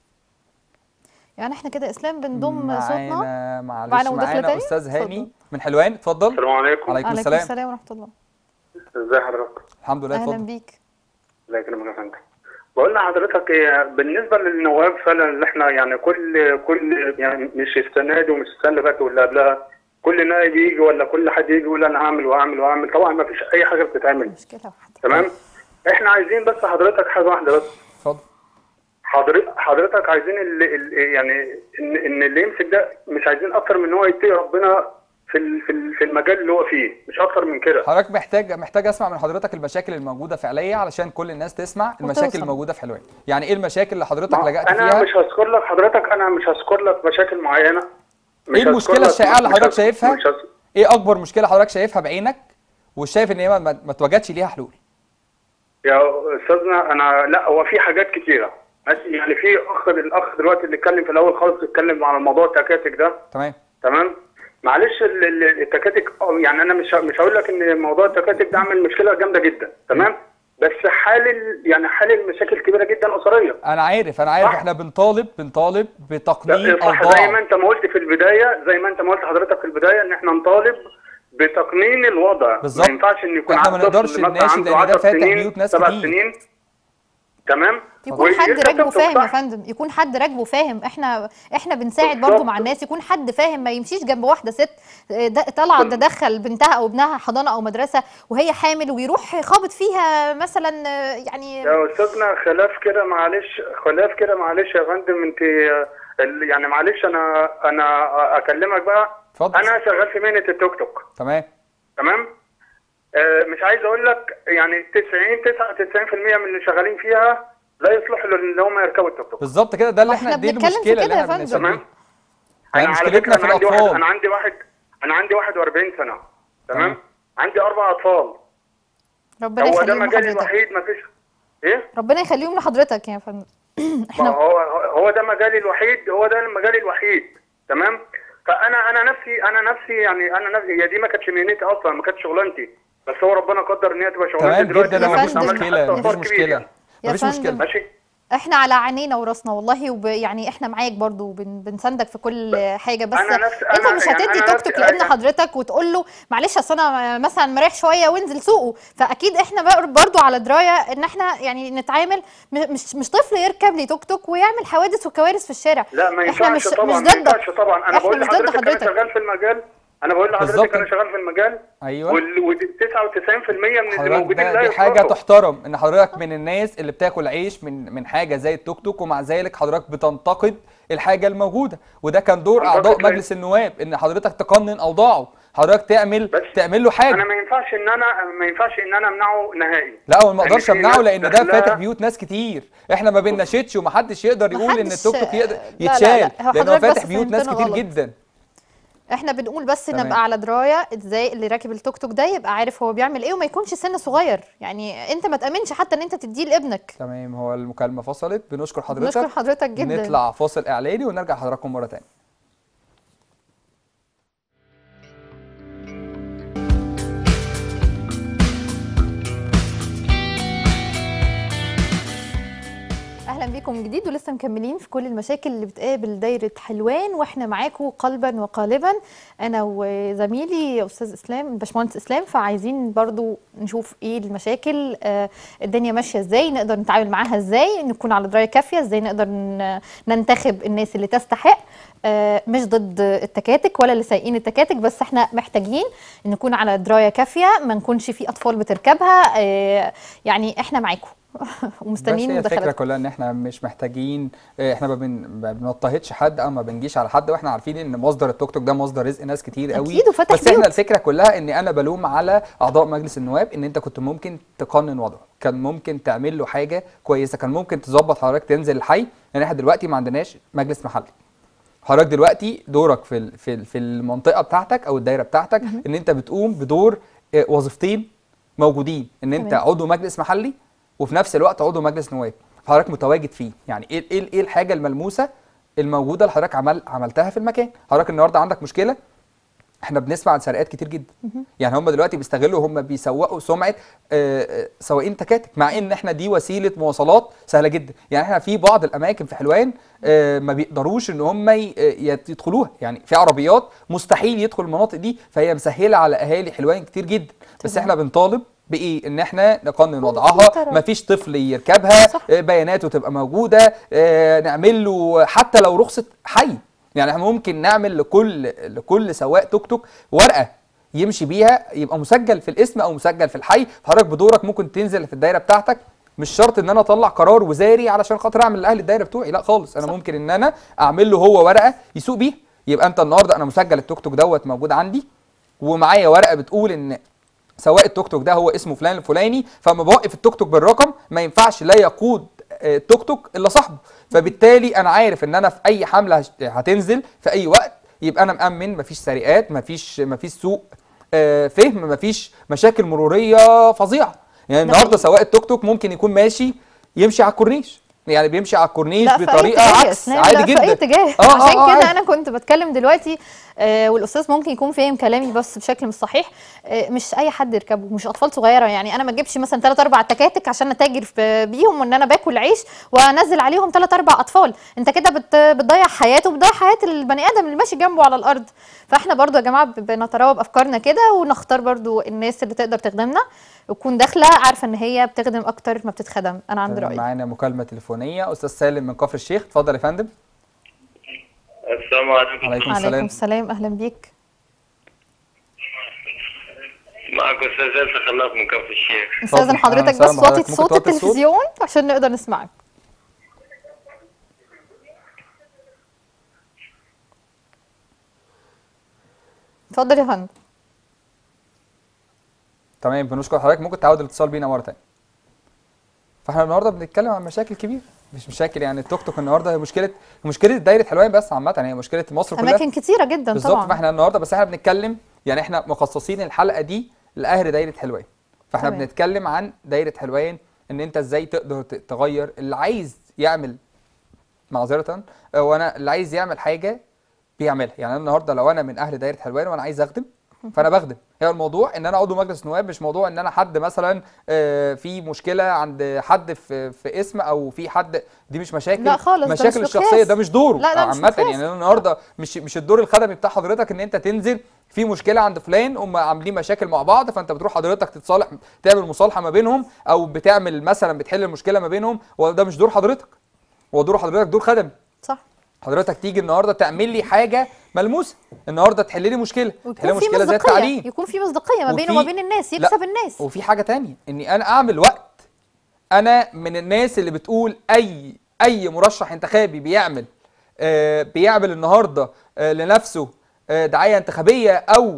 يعني احنا كده اسلام بنضم صوتنا معانا معلش معانا مداخلة معانا تاني؟ استاذ اتفضل. هاني من حلوان اتفضل السلام عليكم عليكم عليكم السلام السلام ورحمه الله ازي حضرتك الحمد لله اهلا اتفضل بيك الله يكرمك يا فندم بقول لحضرتك إيه، بالنسبه للنواب فعلا اللي احنا يعني كل كل يعني مش السنه دي ومش السنه اللي فاتت واللي قبلها كل نائب يجي ولا كل حد يجي يقول انا هعمل وهعمل وهعمل طبعا ما فيش اي حاجه بتتعمل مشكله واحده تمام احنا عايزين بس حضرتك حاجه واحده بس اتفضل حضرتك حضرتك عايزين اللي اللي يعني ان ان اللي يمسك ده مش عايزين اكتر من ان هو يتقي ربنا في ال- في ال- في المجال اللي هو فيه مش اكتر من كده حضرتك محتاج محتاج اسمع من حضرتك المشاكل الموجوده فعليا علشان كل الناس تسمع المشاكل وتوصل. الموجوده في حلوان يعني ايه المشاكل اللي حضرتك ما- لجأت انا فيها مش هذكر لك حضرتك انا مش هذكر لك مشاكل معينه مش ايه هذكر المشكله لك- الشائعه اللي مش حضرتك هذ- شايفها مش هذ- ايه اكبر مشكله حضرتك شايفها بعينك وشايف ان هي ما, ما ما توجدش ليها حلول يا استاذنا انا لا هو في حاجات كتيره ماشي يعني في اخ الاخ دلوقتي اللي اتكلم في الاول خالص اتكلم على موضوع التكاتك ده تمام تمام معلش ال- ال- التكاتك آه، يعني انا مش ه- مش هقول لك ان موضوع التكاتك ده عامل مشكله جامده جدا تمام بس حال ال- يعني حال المشاكل كبيره جدا اسريه انا عارف انا عارف صح. احنا بنطالب بنطالب بتقنين صح زي ما اوضاع انت ما قلت في البدايه زي ما انت ما قلت حضرتك في البدايه ان احنا نطالب بتقنين الوضع بالظبط. ما ينفعش ان يكون احنا ما عندك طفل نقدرش مثلا نناشد عنده لأن ده 10 فاتح سنين، بيوت ناس سبع كتير. سنين تمام يكون حد ويفتح راكبه توك توك فاهم يا صح. فندم يكون حد راكبه فاهم احنا احنا بنساعد بالظبط. برضو مع الناس يكون حد فاهم ما يمشيش جنب واحده ست آه، ده- طالعه تدخل بنتها او ابنها حضانه او مدرسه وهي حامل ويروح خابط فيها مثلا آه، يعني يا استاذنا خلاف كده معلش خلاف كده معلش يا فندم انت آه، ال- يعني معلش انا انا اكلمك بقى اتفضل. انا شغال في مهنه التوك توك تمام تمام آه مش عايز اقول لك يعني 90 99% من اللي شغالين فيها لا يصلحوا ان هم يركبوا التوك توك بالظبط كده ده اللي احنا احنا دي بنتكلم في المشكله اللي كده يا احنا فندم. بنسببها تمام يعني أنا على مشكلتنا فكرة في أنا عندي واحد الأطفال. انا عندي واحد انا عندي 41 سنه تمام. تمام عندي اربع اطفال ربنا هو ده يخليهم مجالي لحضرتك الوحيد ما فيش ايه ربنا يخليهم لحضرتك يا فندم ما احنا هو هو ده مجالي الوحيد هو ده المجال الوحيد تمام فانا انا نفسي انا نفسي يعني انا نفسي هي دي ما كانتش مهنتي اصلا ما كانتش شغلانتي بس هو ربنا قدر ان هي تبقى شغلانتي تمام دلوقتي جدا يا لما مفيش كنت عملت مشكله حتى مفيش إصرار كبير مشكله يعني. يا مفيش فندم. مشكله ماشي احنا على عينينا وراسنا والله وب... يعني احنا معاك برضو وبن... بنساندك في كل حاجه بس أنا نفس- انت أنا مش يعني هتدي أنا توك نفسي- توك لابن يعني- حضرتك وتقول له معلش اصل انا مثلا مريح شويه وانزل سوقه فاكيد احنا بقى برضو على درايه ان احنا يعني نتعامل م- مش مش طفل يركب لي توك توك ويعمل حوادث وكوارث في الشارع لا ما احنا ينفعش مش طبعا مش ما ينفعش ضدك طبعا انا احنا بقول مش ضد لحضرتك انا حضرتك. شغال في المجال انا بقول بالظبط. لحضرتك انا شغال في المجال ايوه وال 99% من اللي حضرتك موجودين ده لا دي حاجه يفرحوا. تحترم ان حضرتك من الناس اللي بتاكل عيش من من حاجه زي التوك توك ومع ذلك حضرتك بتنتقد الحاجه الموجوده وده كان دور أنتقد اعضاء ليه؟ مجلس النواب ان حضرتك تقنن اوضاعه حضرتك تعمل بس تعمل له حاجه انا ما ينفعش ان انا ما ينفعش ان انا امنعه نهائي لا هو ما اقدرش يعني في امنعه ناس لان ده داخلها- فاتح بيوت ناس كتير احنا ما بنناشدش ومحدش يقدر يقول ان محدش- التوك توك يقدر لا، لا، يتشال لا. هو لان هو حضرتك فاتح بس بيوت ناس فهمتنا كتير غلط. جدا احنا بنقول بس تمام. نبقى على درايه ازاي اللي راكب التوك توك ده يبقى عارف هو بيعمل ايه وما يكونش سن صغير يعني انت ما تامنش حتى ان انت تديه لابنك تمام هو المكالمه فصلت بنشكر حضرتك نشكر حضرتك جدا نطلع فاصل اعلاني ونرجع حضراتكم مره تانية اهلا بيكم من جديد ولسه مكملين في كل المشاكل اللي بتقابل دايره حلوان واحنا معاكم قلبا وقالبا انا وزميلي استاذ اسلام باشمهندس اسلام فعايزين برضو نشوف ايه المشاكل آه الدنيا ماشيه ازاي نقدر نتعامل معاها ازاي نكون على درايه كافيه ازاي نقدر ن- ننتخب الناس اللي تستحق آه مش ضد التكاتك ولا اللي سايقين التكاتك بس احنا محتاجين نكون على درايه كافيه ما نكونش في اطفال بتركبها آه يعني احنا معاكم ومستنيين بس هي الفكره مداخلاتكم كلها ان احنا مش محتاجين اه، احنا ما بن- ما بنضطهدش حد او ما بنجيش على حد واحنا عارفين ان مصدر التوك توك ده مصدر رزق ناس كتير قوي أكيد، وفتح بس احنا بيوت. الفكره كلها ان انا بلوم على اعضاء مجلس النواب ان انت كنت ممكن تقنن وضعه كان ممكن تعمل له حاجه كويسه كان ممكن تظبط حضرتك تنزل الحي لان احنا دلوقتي ما عندناش مجلس محلي حضرتك دلوقتي دورك في ال- في ال- في المنطقه بتاعتك او الدايره بتاعتك ان انت بتقوم بدور اه، وظيفتين موجودين ان انت تمام. عضو مجلس محلي وفي نفس الوقت عضو مجلس نواب حضرتك متواجد فيه يعني ايه ايه ايه الحاجه الملموسه الموجوده اللي حضرتك عمل عملتها في المكان حضرتك النهارده عندك مشكله احنا بنسمع عن سرقات كتير جدا يعني هم دلوقتي بيستغلوا هم بيسوقوا سمعه آه، آه، سواقين تكاتك مع ان احنا دي وسيله مواصلات سهله جدا يعني احنا في بعض الاماكن في حلوان آه، ما بيقدروش ان هم ي- آه، يت- يدخلوها يعني في عربيات مستحيل يدخل المناطق دي فهي مسهله على اهالي حلوان كتير جدا بس تمام. احنا بنطالب بايه ان احنا نقنن محترم. وضعها مفيش طفل يركبها صح. آه، بياناته تبقى موجوده آه، نعمل له حتى لو رخصه حي يعني احنا ممكن نعمل لكل لكل سواق توك توك ورقه يمشي بيها يبقى مسجل في الاسم او مسجل في الحي حضرتك بدورك ممكن تنزل في الدايره بتاعتك مش شرط ان انا اطلع قرار وزاري علشان خاطر اعمل لاهل الدايره بتوعي لا خالص انا صح. ممكن ان انا اعمل له هو ورقه يسوق بيها يبقى انت النهارده انا مسجل التوك توك دوت موجود عندي ومعايا ورقه بتقول ان سواق التوك توك ده هو اسمه فلان الفلاني فما بوقف التوك توك بالرقم ما ينفعش لا يقود آه، التوك توك الا صاحبه فبالتالي انا عارف ان انا في اي حمله هش- هتنزل في اي وقت يبقى انا مأمن مفيش سرقات مفيش مفيش سوء آه، فهم مفيش مشاكل مروريه فظيعه يعني ده النهارده حقيقي. سواق التوك توك ممكن يكون ماشي يمشي على الكورنيش يعني بيمشي على الكورنيش لا في أي بطريقه اتجاه يا عكس إسلام، عادي لا جدا في اي اتجاه آه، آه، عشان آه، كده عادي. انا كنت بتكلم دلوقتي آه والاستاذ ممكن يكون فاهم كلامي بس بشكل مش صحيح آه مش اي حد يركبه مش اطفال صغيره يعني انا ما اجيبش مثلا ثلاث اربع تكاتك عشان اتاجر في- بيهم وان انا باكل عيش وانزل عليهم ثلاث اربع اطفال انت كده بت بتضيع حياته وبتضيع حياه البني ادم اللي ماشي جنبه على الارض فاحنا برضو يا جماعه ب- بنتراوى بافكارنا كده ونختار برضو الناس اللي تقدر تخدمنا وتكون داخله عارفه ان هي بتخدم اكتر ما بتتخدم انا عندي تمام، راي معانا مكالمه تليفونيه استاذ سالم من كفر الشيخ اتفضل يا فندم السلام عليكم عليكم عليكم السلام السلام اهلا بيك معك استاذ زلفة خلاف من كفر الشيخ استاذن اتفضل. حضرتك أهلا بس وسهلا وطي بحضرتك. ممكن صوت توطي الصوت؟ التلفزيون عشان نقدر نسمعك اتفضل يا فندم تمام بنشكر حضرتك ممكن تعود الاتصال بينا مره تانية فاحنا النهارده بنتكلم عن مشاكل كبيره مش مشاكل يعني التوك توك النهارده هي مشكله مشكله دايره حلوان بس عامه هي مشكله مصر كلها اماكن كتيره جدا بالظبط طبعا فاحنا النهارده بس احنا بنتكلم يعني احنا مخصصين الحلقه دي لاهل دايره حلوان فاحنا تمام. بنتكلم عن دايره حلوان ان انت ازاي تقدر ت- تغير اللي عايز يعمل معذره آه، وانا اللي عايز يعمل حاجه بيعملها يعني أنا النهارده لو انا من اهل دايره حلوان وانا عايز اخدم فانا بخدم هي الموضوع ان انا عضو مجلس نواب مش موضوع ان انا حد مثلا آه، في مشكله عند حد في في اسم او في حد دي مش مشاكل لا خالص، ده مشاكل مش الشخصيه مقياس. ده مش دوره لا، ده مش عامه مقياس. يعني أنا النهارده مش مش الدور الخدمي بتاع حضرتك ان انت تنزل في مشكله عند فلان هم عاملين مشاكل مع بعض فانت بتروح حضرتك تتصالح تعمل مصالحه ما بينهم او بتعمل مثلا بتحل المشكله ما بينهم وده مش دور حضرتك هو دور حضرتك دور خدمي صح حضرتك تيجي النهارده تعمل لي حاجه ملموسه النهارده تحل لي مشكله تحل لي ويكون في مشكله زي مصداقيه التعليم يكون في مصداقيه ما بينه وفي- وما بين الناس لا، يكسب الناس وفي حاجه تانية اني انا اعمل وقت انا من الناس اللي بتقول اي اي مرشح انتخابي بيعمل آه بيعمل النهارده آه لنفسه آه دعايه انتخابيه او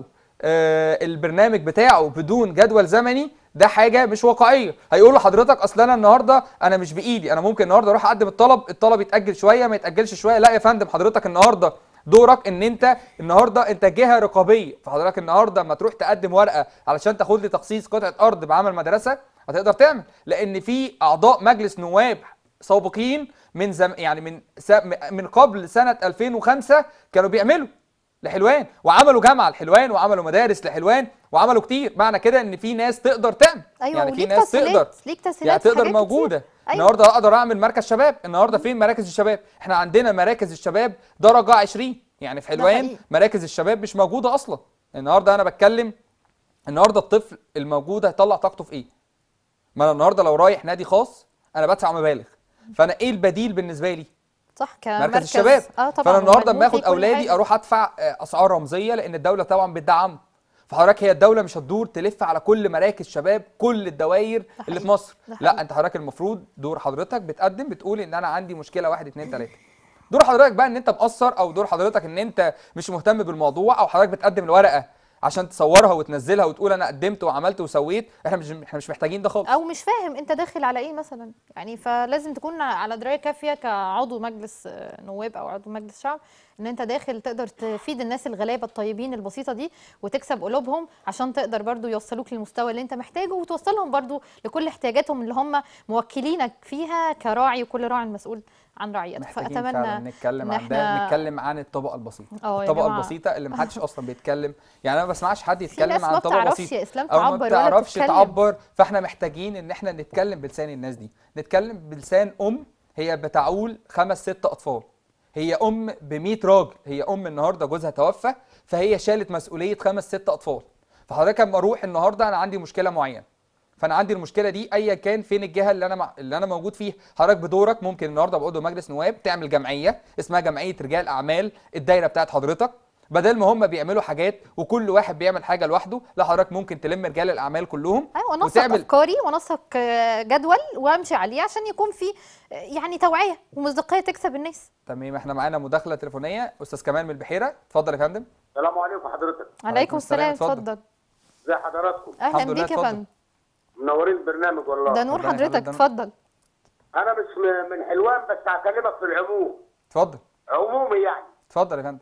آه البرنامج بتاعه بدون جدول زمني ده حاجه مش واقعيه هيقول لحضرتك اصل انا النهارده انا مش بايدي انا ممكن النهارده اروح اقدم الطلب الطلب يتاجل شويه ما يتاجلش شويه لا يا فندم حضرتك النهارده دورك ان انت النهارده انت جهه رقابيه فحضرتك النهارده اما تروح تقدم ورقه علشان تاخد لي تخصيص قطعه ارض بعمل مدرسه هتقدر تعمل لان في اعضاء مجلس نواب سابقين من زم يعني من س... من قبل سنه 2005 كانوا بيعملوا لحلوان وعملوا جامعه لحلوان وعملوا مدارس لحلوان وعملوا كتير معنى كده ان في ناس تقدر تعمل ايوه يعني في وليك ناس تقدر تسهيلات ليك يعني تسهيلات في تقدر حاجات كتير. موجوده أيوة. النهارده اقدر اعمل مركز شباب النهارده فين مراكز الشباب احنا عندنا مراكز الشباب درجه 20 يعني في حلوان حقيقي. مراكز الشباب مش موجوده اصلا النهارده انا بتكلم النهارده الطفل الموجود هيطلع طاقته في ايه ما انا النهارده لو رايح نادي خاص انا بدفع مبالغ فانا ايه البديل بالنسبه لي صح كمركز مركز الشباب اه طبعا فانا النهارده وملموم لما فيه اخد كل اولادي حاجة. اروح ادفع آه، اسعار رمزيه لان الدوله طبعا بتدعمه فحضرتك هي الدوله مش هتدور تلف على كل مراكز شباب كل الدوائر اللي في حقيقي. مصر ده لا حقيقي. انت حضرتك المفروض دور حضرتك بتقدم بتقول ان انا عندي مشكله واحد اتنين تلاته دور حضرتك بقى ان انت مقصر او دور حضرتك ان انت مش مهتم بالموضوع او حضرتك بتقدم الورقه عشان تصورها وتنزلها وتقول انا قدمت وعملت وسويت احنا مش احنا مش محتاجين ده خالص او مش فاهم انت داخل على ايه مثلا يعني فلازم تكون على درايه كافيه كعضو مجلس آه، نواب او عضو مجلس شعب ان انت داخل تقدر تفيد الناس الغلابه الطيبين البسيطه دي وتكسب قلوبهم عشان تقدر برضو يوصلوك للمستوى اللي انت محتاجه وتوصلهم برضو لكل احتياجاتهم اللي هم موكلينك فيها كراعي وكل راع مسؤول عن رعيته محتاجين فعلا نتكلم إن عن ده إحنا- نتكلم عن الطبقه البسيطه اه يا الطبقه جماعة. البسيطه اللي محدش اصلا بيتكلم يعني انا ما بسمعش حد ناس يتكلم عن ما طبقه بتعرفش بسيطه يا إسلام او ما تعبر ولا بتعرفش تتكلم. تعبر فاحنا محتاجين ان احنا نتكلم بلسان الناس دي نتكلم بلسان ام هي بتعول خمس ست اطفال هي ام ب 100 راجل هي ام النهارده جوزها توفى فهي شالت مسؤوليه خمس ست اطفال فحضرتك اما اروح النهارده انا عندي مشكله معينه فانا عندي المشكله دي ايا كان فين الجهه اللي انا مع... اللي انا موجود فيها حضرتك بدورك ممكن النهارده بعضو مجلس نواب تعمل جمعيه اسمها جمعيه رجال اعمال الدايره بتاعت حضرتك بدل ما هم بيعملوا حاجات وكل واحد بيعمل حاجه لوحده لا حضرتك ممكن تلم رجال الاعمال كلهم ايوه انسق وتعمل افكاري وانسق آه، جدول وامشي عليه عشان يكون في آه، يعني توعيه ومصداقيه تكسب الناس تمام احنا معانا مداخله تليفونيه استاذ كمال من البحيره اتفضل يا فندم السلام عليكم حضرتك عليكم السلام السلام، اتفضل. اتفضل ازي حضراتكم اهلا الحمد لله، بيك يا اتفضل. فندم منورين البرنامج والله ده نور ربنا يخليك، حضرتك ده نور. اتفضل انا مش م- من حلوان بس هكلمك في العموم اتفضل عمومي يعني اتفضل يا فندم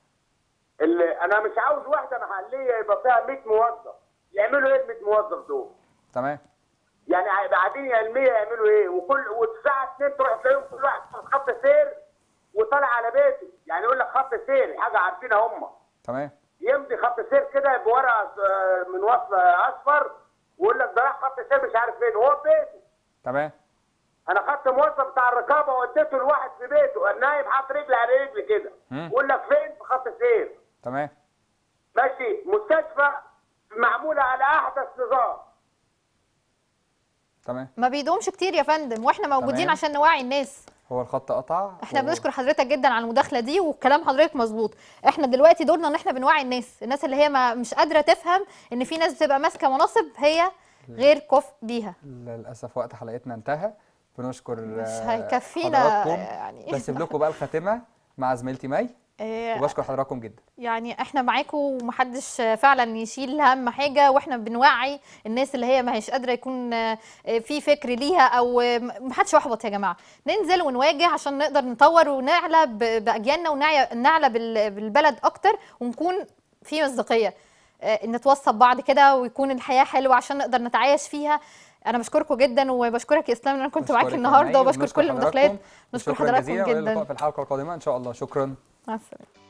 اللي انا مش عاوز واحده محليه يبقى فيها 100 موظف يعملوا ايه ال 100 موظف دول؟ تمام يعني بعدين علميه يعملوا ايه؟ وكل والساعه 2 تروح تلاقيهم كل واحد في خط سير وطالع على بيته يعني يقول لك خط سير حاجه عارفينها هم تمام يمضي خط سير كده بورقه آه، من وصل اصفر ويقول لك ده راح خط سير مش عارف فين هو في بيته تمام انا خدت موظف بتاع الرقابه وديته لواحد في بيته النايم حاطط رجل على رجل كده مم. يقول لك فين في خط سير تمام ماشي مستشفى معموله على احدث نظام تمام ما بيدومش كتير يا فندم واحنا موجودين تمام. عشان نوعي الناس هو الخط قطع احنا و- بنشكر حضرتك جدا على المداخله دي وكلام حضرتك مظبوط احنا دلوقتي دورنا ان احنا بنوعي الناس الناس اللي هي ما مش قادره تفهم ان في ناس بتبقى ماسكه مناصب هي غير كفء بيها للاسف وقت حلقتنا انتهى بنشكر مش آه، هيكفينا حضراتكم. يعني بسيب لكم بقى الخاتمه مع زميلتي مي آه، وبشكر حضراتكم جدا يعني احنا معاكم ومحدش فعلا يشيل هم حاجه واحنا بنوعي الناس اللي هي ما هيش قادره يكون آه، في فكر ليها او محدش يحبط يا جماعه ننزل ونواجه عشان نقدر نطور ونعلى ب- باجيالنا ونعلى نعلى بال- بالبلد اكتر ونكون في مصداقيه آه، نتوصل بعض كده ويكون الحياه حلوه عشان نقدر نتعايش فيها انا بشكركم جدا وبشكرك يا اسلام ان انا كنت معاك بشكرك يا النهارده مي، وبشكر وبنشكر كل المداخلات حضراتكم. نشكر شكرا حضراتكم جزيلا والى اللقاء جدا في الحلقه القادمه ان شاء الله شكرا مع السلامه